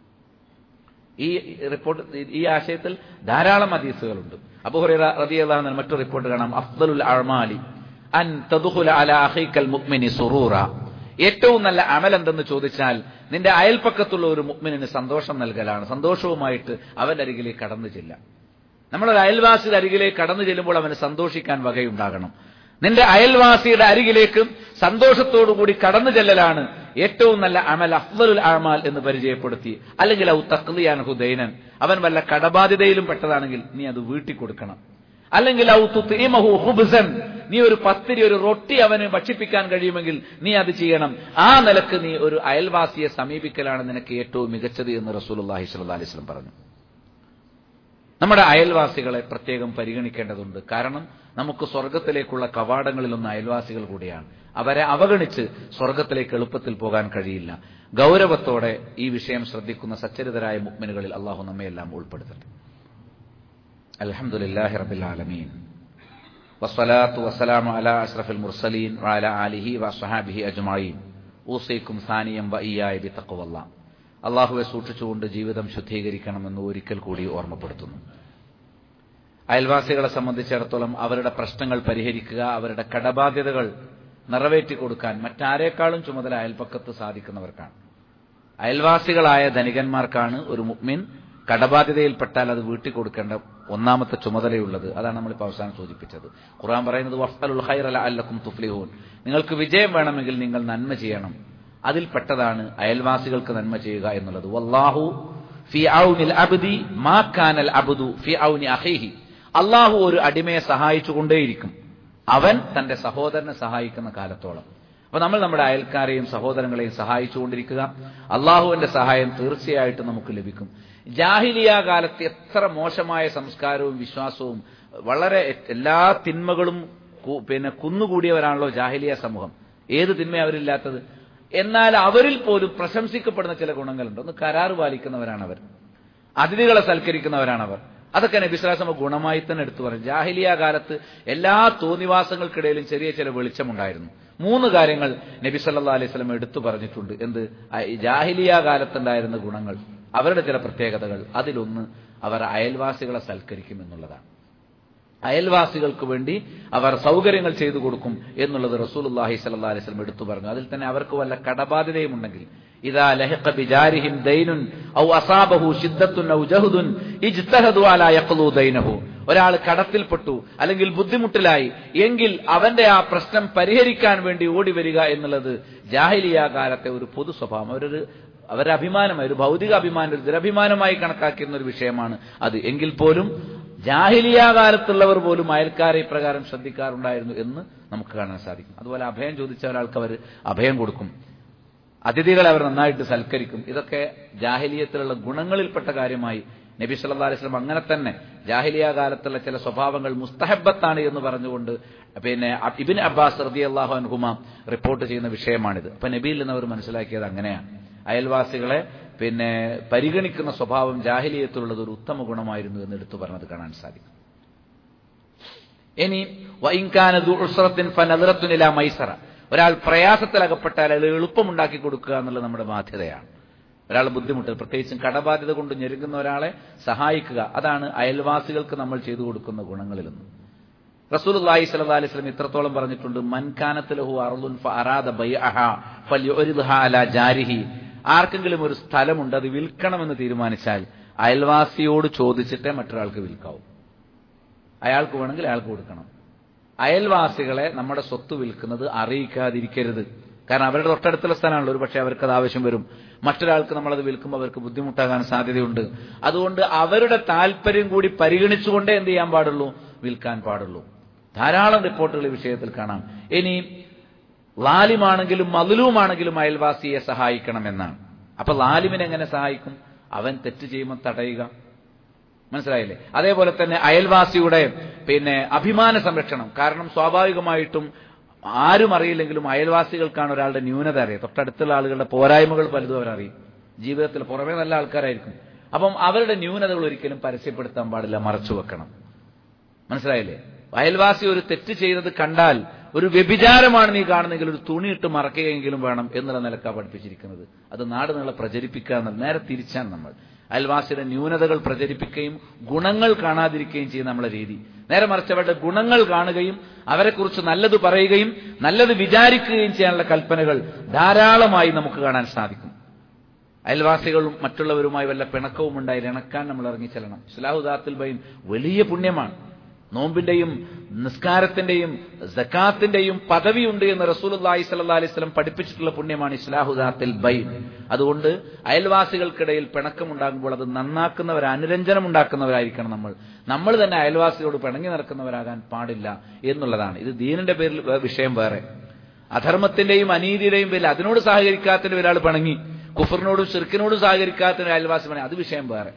ഈ റിപ്പോർട്ട് ഈ ആശയത്തിൽ ധാരാളം ഹദീസുകളുണ്ട് അബുഹുറ റതിയുള്ള മറ്റൊരു റിപ്പോർട്ട് കാണാം അഫ്ദലുൽ അഴ്മാലി അൻ തദുഹുല അല അഖീക്കൽ മുഅ്മിനി സുറൂറ ഏറ്റവും നല്ല അമൽ എന്തെന്ന് ചോദിച്ചാൽ നിന്റെ അയൽപ്പക്കത്തുള്ള ഒരു മുഅ്മിനിന് സന്തോഷം നൽകലാണ് സന്തോഷവുമായിട്ട് അവന്റെ അരികിലേക്ക് കടന്നു ചെല്ലാം നമ്മളൊരു അയൽവാസിയുടെ അരികിലേക്ക് കടന്നു ചെല്ലുമ്പോൾ അവന് സന്തോഷിക്കാൻ വകയുണ്ടാകണം നിന്റെ അയൽവാസിയുടെ അരികിലേക്ക് സന്തോഷത്തോടുകൂടി കടന്നു ചെല്ലലാണ് ഏറ്റവും നല്ല അമൽ അഫ്ദലുൽ അമാൽ എന്ന് പരിചയപ്പെടുത്തി അല്ലെങ്കിൽ ഔ തക്ലിയാൻ ഹുദൈനൻ അവൻ വല്ല കടബാധ്യതയിലും പെട്ടതാണെങ്കിൽ നീ അത് വീട്ടി കൊടുക്കണം അല്ലെങ്കിൽ ഔ തുത്ഇമഹു ഖുബ്സൻ നീ ഒരു പത്തിരി ഒരു റൊട്ടി അവന് ഭക്ഷിപ്പിക്കാൻ കഴിയുമെങ്കിൽ നീ അത് ചെയ്യണം ആ നിലക്ക് നീ ഒരു അയൽവാസിയെ സമീപിക്കലാണ് നിനക്ക് ഏറ്റവും മികച്ചത് എന്ന് റസൂലുള്ളാഹി സ്വല്ലല്ലാഹി അലൈഹി വസല്ലം പറഞ്ഞു നമ്മുടെ അയൽവാസികളെ പ്രത്യേകം പരിഗണിക്കേണ്ടതുണ്ട് കാരണം നമുക്ക് സ്വർഗത്തിലേക്കുള്ള കവാടങ്ങളിലൊന്ന് അയൽവാസികൾ കൂടിയാണ് അവരെ അവഗണിച്ച് സ്വർഗത്തിലേക്ക് എളുപ്പത്തിൽ പോകാൻ കഴിയില്ല ഗൗരവത്തോടെ ഈ വിഷയം ശ്രദ്ധിക്കുന്ന സച്ചരിതരായ മുക്മിനുകളിൽ അള്ളാഹു നമ്മയെല്ലാം ഉൾപ്പെടുത്തട്ടെ അൽഹംദുലില്ലാഹി റബ്ബിൽ ആലമീൻ വസ്സലാത്തു വസ്സലാമു അലാ അഷ്റഫിൽ മുർസലീൻ വഅലാ ആലിഹി വസ്വഹാബിഹി അജ്മഈൻ ഊസൈക്കും സാനിയം വഇയ്യായ ബിത്തഖ്വല്ലാ അള്ളാഹുവെ സൂക്ഷിച്ചുകൊണ്ട് ജീവിതം ശുദ്ധീകരിക്കണമെന്ന് ഒരിക്കൽ കൂടി ഓർമ്മപ്പെടുത്തുന്നു അയൽവാസികളെ സംബന്ധിച്ചിടത്തോളം അവരുടെ പ്രശ്നങ്ങൾ പരിഹരിക്കുക അവരുടെ കടബാധ്യതകൾ നിറവേറ്റി കൊടുക്കാൻ മറ്റാരേക്കാളും ചുമതല അയൽപ്പക്കത്ത് സാധിക്കുന്നവർക്കാണ് അയൽവാസികളായ ധനികന്മാർക്കാണ് ഒരു മുഗ്മിൻ കടബാധ്യതയിൽപ്പെട്ടാൽ അത് വീട്ടിൽ കൊടുക്കേണ്ട ഒന്നാമത്തെ ചുമതലയുള്ളത് അതാണ് നമ്മളിപ്പോൾ അവസാനം സൂചിപ്പിച്ചത് ഖുർആൻ പറയുന്നത് വഫ്തലുൽ ഖൈറല അല്ലക്കും തുഫ്ലിഹൂൻ നിങ്ങൾക്ക് വിജയം വേണമെങ്കിൽ നിങ്ങൾ നന്മ ചെയ്യണം അതിൽപ്പെട്ടതാണ് അയൽവാസികൾക്ക് നന്മ ചെയ്യുക എന്നുള്ളത് വല്ലാഹു ഫി ഔനിൽ അബ്ദി മാ കാനൽ അബ്ദു ഫി ഔനി അഖീഹി അള്ളാഹു ഒരു അടിമയെ സഹായിച്ചുകൊണ്ടേയിരിക്കും അവൻ തന്റെ സഹോദരനെ സഹായിക്കുന്ന കാലത്തോളം അപ്പൊ നമ്മൾ നമ്മുടെ അയൽക്കാരെയും സഹോദരങ്ങളെയും സഹായിച്ചുകൊണ്ടിരിക്കുക അള്ളാഹുവിന്റെ സഹായം തീർച്ചയായിട്ടും നമുക്ക് ലഭിക്കും ജാഹിലിയ കാലത്ത് എത്ര മോശമായ സംസ്കാരവും വിശ്വാസവും വളരെ എല്ലാ തിന്മകളും കു- പിന്നെ കുന്നുകൂടിയവരാണല്ലോ ജാഹിലിയ സമൂഹം ഏത് തിന്മ അവരില്ലാത്തത് എന്നാൽ അവരിൽ പോലും പ്രശംസിക്കപ്പെടുന്ന ചില ഗുണങ്ങളുണ്ട് ഒന്ന് കരാറ് പാലിക്കുന്നവരാണ് അവർ അതിഥികളെ സൽക്കരിക്കുന്നവരാണവർ അതൊക്കെ നബിസ്ലാസമ ഗുണമായി തന്നെ എടുത്തു പറഞ്ഞു ജാഹിലിയ കാലത്ത് എല്ലാ തോന്നിവാസങ്ങൾക്കിടയിലും ചെറിയ ചില വെളിച്ചമുണ്ടായിരുന്നു മൂന്ന് കാര്യങ്ങൾ നബി സല്ലാ അലൈഹി സ്വലം എടുത്തു പറഞ്ഞിട്ടുണ്ട് എന്ത് ആ ഈ ജാഹിലിയ കാലത്തുണ്ടായിരുന്ന ഗുണങ്ങൾ അവരുടെ ചില പ്രത്യേകതകൾ അതിലൊന്ന് അവർ അയൽവാസികളെ സൽക്കരിക്കും എന്നുള്ളതാണ് അയൽവാസികൾക്ക് വേണ്ടി അവർ സൗകര്യങ്ങൾ ചെയ്തു കൊടുക്കും എന്നുള്ളത് റസൂലുള്ളാഹി സ്വല്ലല്ലാഹി അലൈഹി വസല്ലം എടുത്തു പറഞ്ഞു അതിൽ തന്നെ അവർക്ക് വല്ല കടബാധ്യതയും ഉണ്ടെങ്കിൽ ഇദാ ലഹിഖ ബിജാരിഹിം ദൈനുൻ ഔ അസാബഹു ശിദ്ദത്തുൻ ഔ ജഹദുൻ ഇജ്തഹദു അലാ യഖ്ലു ദൈനഹു ഒരാൾ കടത്തിൽപ്പെട്ടു അല്ലെങ്കിൽ ബുദ്ധിമുട്ടിലായി എങ്കിൽ അവന്റെ ആ പ്രശ്നം പരിഹരിക്കാൻ വേണ്ടി ഓടി വരിക എന്നുള്ളത് ജാഹിലിയ കാലത്തെ ഒരു പൊതു സ്വഭാവം അവരൊരു അവരുടെ അഭിമാനമായി ഒരു ഭൗതിക അഭിമാനം ഒരു ദുരഭിമാനമായി കണക്കാക്കിയിരുന്ന ഒരു വിഷയമാണ് അത് എങ്കിൽ പോലും ജാഹിലിയ കാലത്തുള്ളവർ പോലും അയൽക്കാരെ ഇപ്രകാരം ശ്രദ്ധിക്കാറുണ്ടായിരുന്നു എന്ന് നമുക്ക് കാണാൻ സാധിക്കും അതുപോലെ അഭയം ചോദിച്ച ഒരാൾക്ക് അവർ അഭയം കൊടുക്കും അതിഥികളെ അവർ നന്നായിട്ട് സൽക്കരിക്കും ഇതൊക്കെ ജാഹിലിയത്തിലുള്ള ഗുണങ്ങളിൽപ്പെട്ട കാര്യമായി നബി സല്ലല്ലാഹു അലൈഹി വസല്ലം അങ്ങനെ തന്നെ ജാഹിലിയ കാലത്തുള്ള ചില സ്വഭാവങ്ങൾ മുസ്തഹബത്താണ് എന്ന് പറഞ്ഞുകൊണ്ട് പിന്നെ ഇബിൻ അബ്ബാസ് റളിയല്ലാഹു അൻഹുമ റിപ്പോർട്ട് ചെയ്യുന്ന വിഷയമാണിത് അപ്പൊ നബിയിൽ നിന്ന് അവർ മനസ്സിലാക്കിയത് അങ്ങനെയാണ് അയൽവാസികളെ പിന്നെ പരിഗണിക്കുന്ന സ്വഭാവം ജാഹിലിയത്തിലുള്ളത് ഒരു ഉത്തമ ഗുണമായിരുന്നു എന്ന് എടുത്തു പറഞ്ഞത് കാണാൻ സാധിക്കും ഇനി വൈൻകാനുറത്തിൻ ഫനദറത്തുനില മൈസറ ഒരാൾ പ്രയാസത്തിലകപ്പെട്ടാൽ അയാൾ എളുപ്പമുണ്ടാക്കി കൊടുക്കുക എന്നുള്ളത് നമ്മുടെ ബാധ്യതയാണ് ഒരാൾ ബുദ്ധിമുട്ട് പ്രത്യേകിച്ചും കടബാധ്യത കൊണ്ട് ഞെരുങ്ങുന്ന ഒരാളെ സഹായിക്കുക അതാണ് അയൽവാസികൾക്ക് നമ്മൾ ചെയ്തു കൊടുക്കുന്ന ഗുണങ്ങളിലൊന്ന് റസൂൽ അള്ളാഹി സ്വല്ലല്ലാഹി അലൈഹി വസല്ലം ഇത്രത്തോളം പറഞ്ഞിട്ടുണ്ട് മൻകാനത്തിലഹു അർദുൻ ഫഅറാദ ബൈഅഹ ഫൽയുരിദ്ഹ അലാ ജാരിഹി ആർക്കെങ്കിലും ഒരു സ്ഥലമുണ്ട് അത് വിൽക്കണമെന്ന് തീരുമാനിച്ചാൽ അയൽവാസിയോട് ചോദിച്ചിട്ടേ മറ്റൊരാൾക്ക് വിൽക്കാവൂ അയാൾക്ക് വേണമെങ്കിൽ അയാൾക്ക് കൊടുക്കണം അയൽവാസികളെ നമ്മുടെ സ്വത്ത് വിൽക്കുന്നത് അറിയിക്കാതിരിക്കരുത് കാരണം അവരുടെ തൊട്ടടുത്തുള്ള സ്ഥലമാണല്ലോ ഒരു പക്ഷേ അവർക്ക് അത് ആവശ്യം വരും മറ്റൊരാൾക്ക് നമ്മളത് വിൽക്കുമ്പോൾ അവർക്ക് ബുദ്ധിമുട്ടാകാൻ സാധ്യതയുണ്ട് അതുകൊണ്ട് അവരുടെ താല്പര്യം കൂടി പരിഗണിച്ചുകൊണ്ടേ എന്ത് ചെയ്യാൻ പാടുള്ളൂ വിൽക്കാൻ പാടുള്ളൂ ധാരാളം റിപ്പോർട്ടുകൾ ഈ വിഷയത്തിൽ കാണാം ഇനി ലാലിമാണെങ്കിലും മതിലുമാണെങ്കിലും അയൽവാസിയെ സഹായിക്കണമെന്നാണ് അപ്പൊ ലാലിമിനെ എങ്ങനെ സഹായിക്കും അവൻ തെറ്റ് ചെയ്യുമ്പോൾ തടയുക മനസ്സിലായില്ലേ അതേപോലെ തന്നെ അയൽവാസിയുടെ പിന്നെ അഭിമാന സംരക്ഷണം കാരണം സ്വാഭാവികമായിട്ടും ആരും അറിയില്ലെങ്കിലും അയൽവാസികൾക്കാണ് ഒരാളുടെ ന്യൂനത അറിയുക തൊട്ടടുത്തുള്ള ആളുകളുടെ പോരായ്മകൾ പലതും അവരറിയും ജീവിതത്തിൽ പുറമേ നല്ല ആൾക്കാരായിരിക്കും അപ്പം അവരുടെ ന്യൂനതകൾ ഒരിക്കലും പരസ്യപ്പെടുത്താൻ പാടില്ല മറച്ചു വെക്കണം മനസ്സിലായില്ലേ അയൽവാസി ഒരു തെറ്റ് ചെയ്തത് കണ്ടാൽ ഒരു വ്യഭിചാരമാണ് നീ കാണുന്നെങ്കിൽ ഒരു തുണിയിട്ട് മറക്കുകയെങ്കിലും വേണം എന്നുള്ള നിലക്കാ പഠിപ്പിച്ചിരിക്കുന്നത് അത് നാട് നീളെ പ്രചരിപ്പിക്കുക എന്നുള്ള നേരെ തിരിച്ചാണ് നമ്മൾ അയൽവാസിയുടെ ന്യൂനതകൾ പ്രചരിപ്പിക്കുകയും ഗുണങ്ങൾ കാണാതിരിക്കുകയും ചെയ്യുന്ന നമ്മളെ രീതി നേരെ മറിച്ച് അവരുടെ ഗുണങ്ങൾ കാണുകയും അവരെക്കുറിച്ച് നല്ലത് പറയുകയും നല്ലത് വിചാരിക്കുകയും ചെയ്യാനുള്ള കൽപ്പനകൾ ധാരാളമായി നമുക്ക് കാണാൻ സാധിക്കും അയൽവാസികളും മറ്റുള്ളവരുമായി വല്ല പിണക്കവും ഉണ്ടായി ഇണക്കാൻ നമ്മൾ ഇറങ്ങിച്ചെല്ലണം ഇസ്ലാഹുദാത്തിൽ ബൈൻ വലിയ പുണ്യമാണ് നോമ്പിന്റെയും നിസ്കാരത്തിന്റെയും ജക്കാത്തിന്റെയും പദവിയുണ്ട് എന്ന് റസൂലുല്ലാഹി സല്ലല്ലാഹു അലൈഹി വസല്ലം പഠിപ്പിച്ചിട്ടുള്ള പുണ്യമാണ് ഇസ്ലാഹുദാത്തിൽ ബൈൻ അതുകൊണ്ട് അയൽവാസികൾക്കിടയിൽ പിണക്കമുണ്ടാകുമ്പോൾ അത് നന്നാക്കുന്നവർ അനുരഞ്ജനം ഉണ്ടാക്കുന്നവരായിരിക്കണം നമ്മൾ നമ്മൾ തന്നെ അയൽവാസിയോട് പിണങ്ങി നടക്കുന്നവരാകാൻ പാടില്ല എന്നുള്ളതാണ് ഇത് ദീനിന്റെ പേരിൽ വിഷയം വേറെ അധർമ്മത്തിന്റെയും അനീതിയുടെയും പേരിൽ അതിനോട് സഹകരിക്കാത്തതിന് ഒരാൾ പിണങ്ങി കുഫറിനോടും ഷിർക്കിനോടും സഹകരിക്കാത്തതിന് അയൽവാസി പണി അത് വിഷയം വേറെ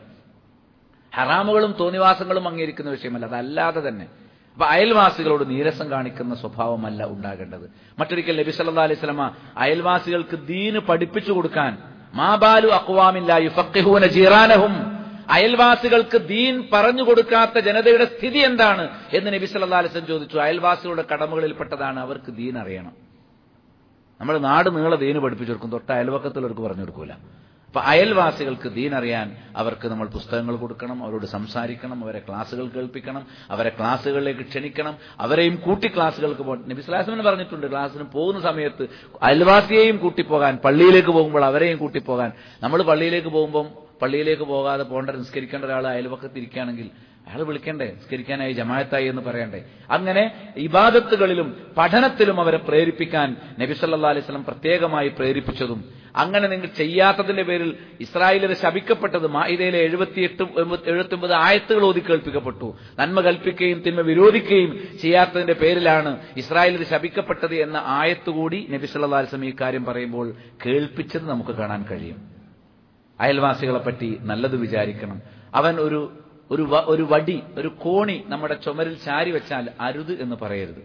ഹറാമുകളും തോന്നിവാസങ്ങളും അംഗീകരിക്കുന്ന വിഷയമല്ല അതല്ലാതെ തന്നെ അപ്പൊ അയൽവാസികളോട് നീരസം കാണിക്കുന്ന സ്വഭാവമല്ല ഉണ്ടാകേണ്ടത് മറ്റൊരിക്കൽ നബി സല്ലാ അലൈഹി സ്വലമ അയൽവാസികൾക്ക് ദീന് പഠിപ്പിച്ചു കൊടുക്കാൻ മാബാലു അക്വാമില്ല യുഫക്കിഹൂന ജീറാനഹും അയൽവാസികൾക്ക് ദീൻ പറഞ്ഞു കൊടുക്കാത്ത ജനതയുടെ സ്ഥിതി എന്താണ് എന്ന് നബി സല്ലാ അലിസ്ലം ചോദിച്ചു അയൽവാസികളുടെ കടമകളിൽപ്പെട്ടതാണ് അവർക്ക് ദീൻ അറിയണം നമ്മൾ നാട് നീളെ ദീന് പഠിപ്പിച്ചു കൊടുക്കും തൊട്ട് അയൽവക്കത്തുള്ളവർക്ക് പറഞ്ഞു കൊടുക്കൂല അപ്പൊ അയൽവാസികൾക്ക് ദീൻ അറിയാൻ അവർക്ക് നമ്മൾ പുസ്തകങ്ങൾ കൊടുക്കണം അവരോട് സംസാരിക്കണം അവരെ ക്ലാസ്സുകൾ കേൾപ്പിക്കണം അവരെ ക്ലാസ്സുകളിലേക്ക് ക്ഷണിക്കണം അവരെയും കൂട്ടി ക്ലാസ്സുകൾക്ക് പോകണം നബിസ്ലാസ്മിന് പറഞ്ഞിട്ടുണ്ട് ക്ലാസ്സിന് പോകുന്ന സമയത്ത് അയൽവാസിയെയും കൂട്ടിപ്പോകാൻ പള്ളിയിലേക്ക് പോകുമ്പോൾ അവരെയും കൂട്ടിപ്പോകാൻ നമ്മൾ പള്ളിയിലേക്ക് പോകുമ്പം പള്ളിയിലേക്ക് പോകാതെ പോകേണ്ട നിസ്കരിക്കേണ്ട ഒരാൾ അയൽവക്കത്ത് ഇരിക്കുകയാണെങ്കിൽ അയാൾ വിളിക്കണ്ടേ നിസ്കരിക്കാനായി ജമായത്തായി എന്ന് പറയണ്ടേ അങ്ങനെ ഇബാദത്തുകളിലും പഠനത്തിലും അവരെ പ്രേരിപ്പിക്കാൻ നബി സല്ലാ അലൈഹി സ്വലം പ്രത്യേകമായി പ്രേരിപ്പിച്ചതും അങ്ങനെ നിങ്ങൾ ചെയ്യാത്തതിന്റെ പേരിൽ ഇസ്രായേലിന് ശപിക്കപ്പെട്ടത് മായിതയിലെ എഴുപത്തിയെട്ട് എഴുപത്തി ഒമ്പത് ആയത്തുകൾ ഓതി കേൾപ്പിക്കപ്പെട്ടു നന്മ കൽപ്പിക്കുകയും തിന്മ വിരോധിക്കുകയും ചെയ്യാത്തതിന്റെ പേരിലാണ് ഇസ്രായേലിന് ശപിക്കപ്പെട്ടത് എന്ന ആയത്തുകൂടി നബി സല്ലാ അലിസ്ലം ഈ കാര്യം പറയുമ്പോൾ കേൾപ്പിച്ചത് നമുക്ക് കാണാൻ കഴിയും അയൽവാസികളെ പറ്റി നല്ലത് വിചാരിക്കണം അവൻ ഒരു ഒരു ഒരു വടി ഒരു കോണി നമ്മുടെ ചുമരിൽ ചാരി വെച്ചാൽ അരുത് എന്ന് പറയരുത്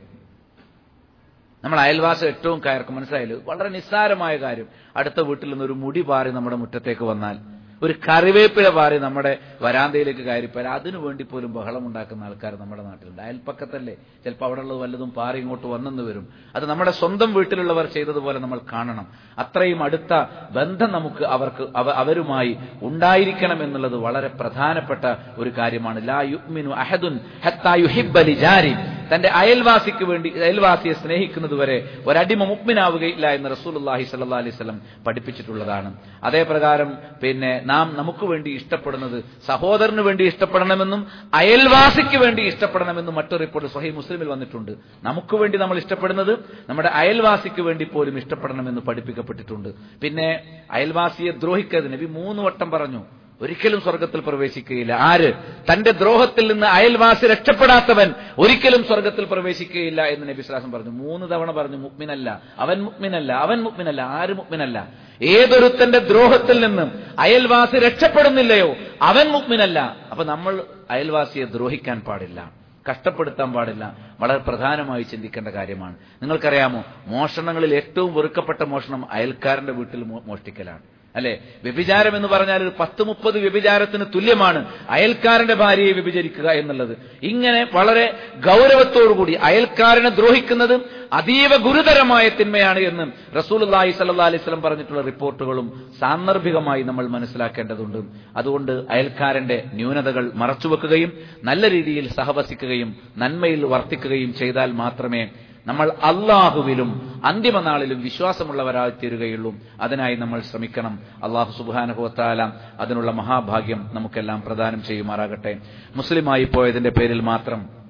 നമ്മൾ അയൽവാസം ഏറ്റവും കയർക്കും മനസ്സിലായാലും വളരെ നിസ്സാരമായ കാര്യം അടുത്ത വീട്ടിൽ നിന്ന് ഒരു മുടി പാറി നമ്മുടെ മുറ്റത്തേക്ക് വന്നാൽ ഒരു കറിവേപ്പില പാറി നമ്മുടെ വരാന്തയിലേക്ക് കയറിപ്പോയാൽ അതിനു വേണ്ടി പോലും ബഹളം ഉണ്ടാക്കുന്ന ആൾക്കാർ നമ്മുടെ നാട്ടിലുണ്ട് അയൽപ്പക്കത്തല്ലേ ചിലപ്പോൾ അവിടെ ഉള്ളത് വല്ലതും പാറി ഇങ്ങോട്ട് വന്നെന്ന് വരും അത് നമ്മുടെ സ്വന്തം വീട്ടിലുള്ളവർ ചെയ്തതുപോലെ നമ്മൾ കാണണം അത്രയും അടുത്ത ബന്ധം നമുക്ക് അവർക്ക് അവരുമായി ഉണ്ടായിരിക്കണം എന്നുള്ളത് വളരെ പ്രധാനപ്പെട്ട ഒരു കാര്യമാണ് ലാ യുഗ്മിനു അഹദുൻ ഹത്താ യുഹിബ്ബലി ജാരി തന്റെ അയൽവാസിക്ക് വേണ്ടി അയൽവാസിയെ സ്നേഹിക്കുന്നത് വരെ ഒരടിമ മുഗ്മിനാവുകയില്ല എന്ന് റസൂലുല്ലാഹി സല്ലാ അലൈഹി സ്വലം പഠിപ്പിച്ചിട്ടുള്ളതാണ് അതേ പ്രകാരം പിന്നെ നാം നമുക്ക് വേണ്ടി ഇഷ്ടപ്പെടുന്നത് സഹോദരന് വേണ്ടി ഇഷ്ടപ്പെടണമെന്നും അയൽവാസിക്ക് വേണ്ടി ഇഷ്ടപ്പെടണമെന്നും മറ്റൊരു റിപ്പോർട്ട് സഹി മുസ്ലിമിൽ വന്നിട്ടുണ്ട് നമുക്ക് വേണ്ടി നമ്മൾ ഇഷ്ടപ്പെടുന്നത് നമ്മുടെ അയൽവാസിക്ക് വേണ്ടി പോലും ഇഷ്ടപ്പെടണമെന്ന് പഠിപ്പിക്കപ്പെട്ടിട്ടുണ്ട് പിന്നെ അയൽവാസിയെ ദ്രോഹിക്കരുത് നബി മൂന്ന് വട്ടം പറഞ്ഞു ഒരിക്കലും സ്വർഗത്തിൽ പ്രവേശിക്കുകയില്ല ആര് തന്റെ ദ്രോഹത്തിൽ നിന്ന് അയൽവാസി രക്ഷപ്പെടാത്തവൻ ഒരിക്കലും സ്വർഗത്തിൽ പ്രവേശിക്കുകയില്ല എന്ന് നബി സ്ലാസം പറഞ്ഞു മൂന്ന് തവണ പറഞ്ഞു മുക്മിനല്ല അവൻ മുക്മിനല്ല അവൻ മുക്മിനല്ല ആര് മുക്മിനല്ല ഏതൊരുത്തന്റെ ദ്രോഹത്തിൽ നിന്നും അയൽവാസി രക്ഷപ്പെടുന്നില്ലയോ അവൻ മുക്മിനല്ല അപ്പൊ നമ്മൾ അയൽവാസിയെ ദ്രോഹിക്കാൻ പാടില്ല കഷ്ടപ്പെടുത്താൻ പാടില്ല വളരെ പ്രധാനമായി ചിന്തിക്കേണ്ട കാര്യമാണ് നിങ്ങൾക്കറിയാമോ മോഷണങ്ങളിൽ ഏറ്റവും വെറുക്കപ്പെട്ട മോഷണം അയൽക്കാരന്റെ വീട്ടിൽ മോഷ്ടിക്കലാണ് അല്ലെ വ്യഭിചാരം എന്ന് പറഞ്ഞാൽ ഒരു പത്ത് മുപ്പത് വ്യഭിചാരത്തിന് തുല്യമാണ് അയൽക്കാരന്റെ ഭാര്യയെ വ്യഭിചരിക്കുക എന്നുള്ളത് ഇങ്ങനെ വളരെ ഗൗരവത്തോടുകൂടി അയൽക്കാരനെ ദ്രോഹിക്കുന്നത് അതീവ ഗുരുതരമായ തിന്മയാണ് എന്ന് റസൂൽ അള്ളാഹി സല്ലാ അലൈവലം പറഞ്ഞിട്ടുള്ള റിപ്പോർട്ടുകളും സാന്ദർഭികമായി നമ്മൾ മനസ്സിലാക്കേണ്ടതുണ്ട് അതുകൊണ്ട് അയൽക്കാരന്റെ ന്യൂനതകൾ മറച്ചുവെക്കുകയും നല്ല രീതിയിൽ സഹവസിക്കുകയും നന്മയിൽ വർത്തിക്കുകയും ചെയ്താൽ മാത്രമേ നമ്മൾ അള്ളാഹുവിലും അന്തിമ നാളിലും വിശ്വാസമുള്ളവരായി തീരുകയുള്ളൂ അതിനായി നമ്മൾ ശ്രമിക്കണം അള്ളാഹു സുബാനുഭവത്താല അതിനുള്ള മഹാഭാഗ്യം നമുക്കെല്ലാം പ്രദാനം ചെയ്യുമാറാകട്ടെ മുസ്ലിമായി പോയതിന്റെ പേരിൽ മാത്രം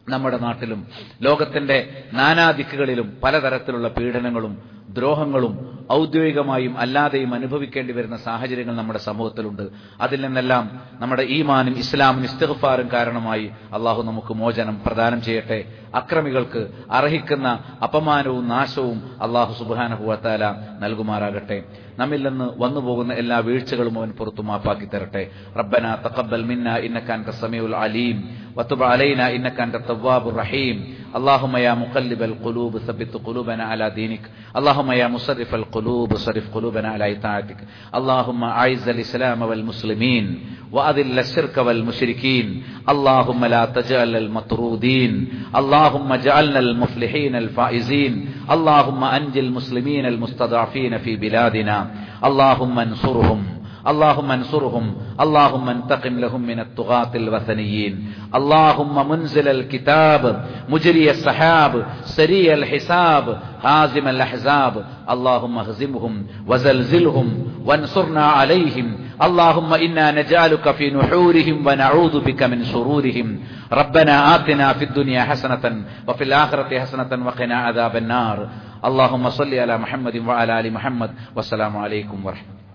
നമ്മുടെ നാട്ടിലും ലോകത്തിന്റെ നാനാദിക്കുകളിലും പലതരത്തിലുള്ള പീഡനങ്ങളും ദ്രോഹങ്ങളും ഔദ്യോഗികമായും അല്ലാതെയും അനുഭവിക്കേണ്ടി വരുന്ന സാഹചര്യങ്ങൾ നമ്മുടെ സമൂഹത്തിലുണ്ട് അതിൽ നിന്നെല്ലാം നമ്മുടെ ഈമാനും ഇസ്ലാമും ഇസ്തിഗ്ഫാറും കാരണമായി അള്ളാഹു നമുക്ക് മോചനം പ്രദാനം ചെയ്യട്ടെ അക്രമികൾക്ക് അർഹിക്കുന്ന അപമാനവും നാശവും അള്ളാഹു സുബാനഹുവത്താല നൽകുമാറാകട്ടെ നമ്മിൽ നിന്ന് വന്നുപോകുന്ന എല്ലാ വീഴ്ചകളും അവൻ പുറത്തു മാപ്പാക്കി തരട്ടെ റബ്ബന തഖബ്ബൽ മിന്ന ഇന്നക അൻത സമീഉൽ അലീം വതുബ് അലൈന ഇന്നക അൻത തവ്വാബുർ റഹീം اللهم يا مقلب القلوب ثبت قلوبنا على دينك اللهم يا مصرف القلوب صرف قلوبنا على طاعتك اللهم أعز الإسلام والمسلمين وأذل الشرك والمشركين اللهم لا تجعل المطرودين اللهم اجعلنا المفلحين الفائزين اللهم أنج المسلمين المستضعفين في بلادنا اللهم انصرهم اللهم انصرهم اللهم انتقم لهم من الطغاة الوثنيين اللهم منزل الكتاب مجري السحاب سريع الحساب هازم الأحزاب اللهم اهزمهم وزلزلهم وانصرنا عليهم اللهم إنا نجعلك في نحورهم ونعوذ بك من شرورهم ربنا آتنا في الدنيا حسنة وفي الآخرة حسنة وقنا عذاب النار اللهم صل على محمد وعلى آل محمد والسلام عليكم ورحمة الله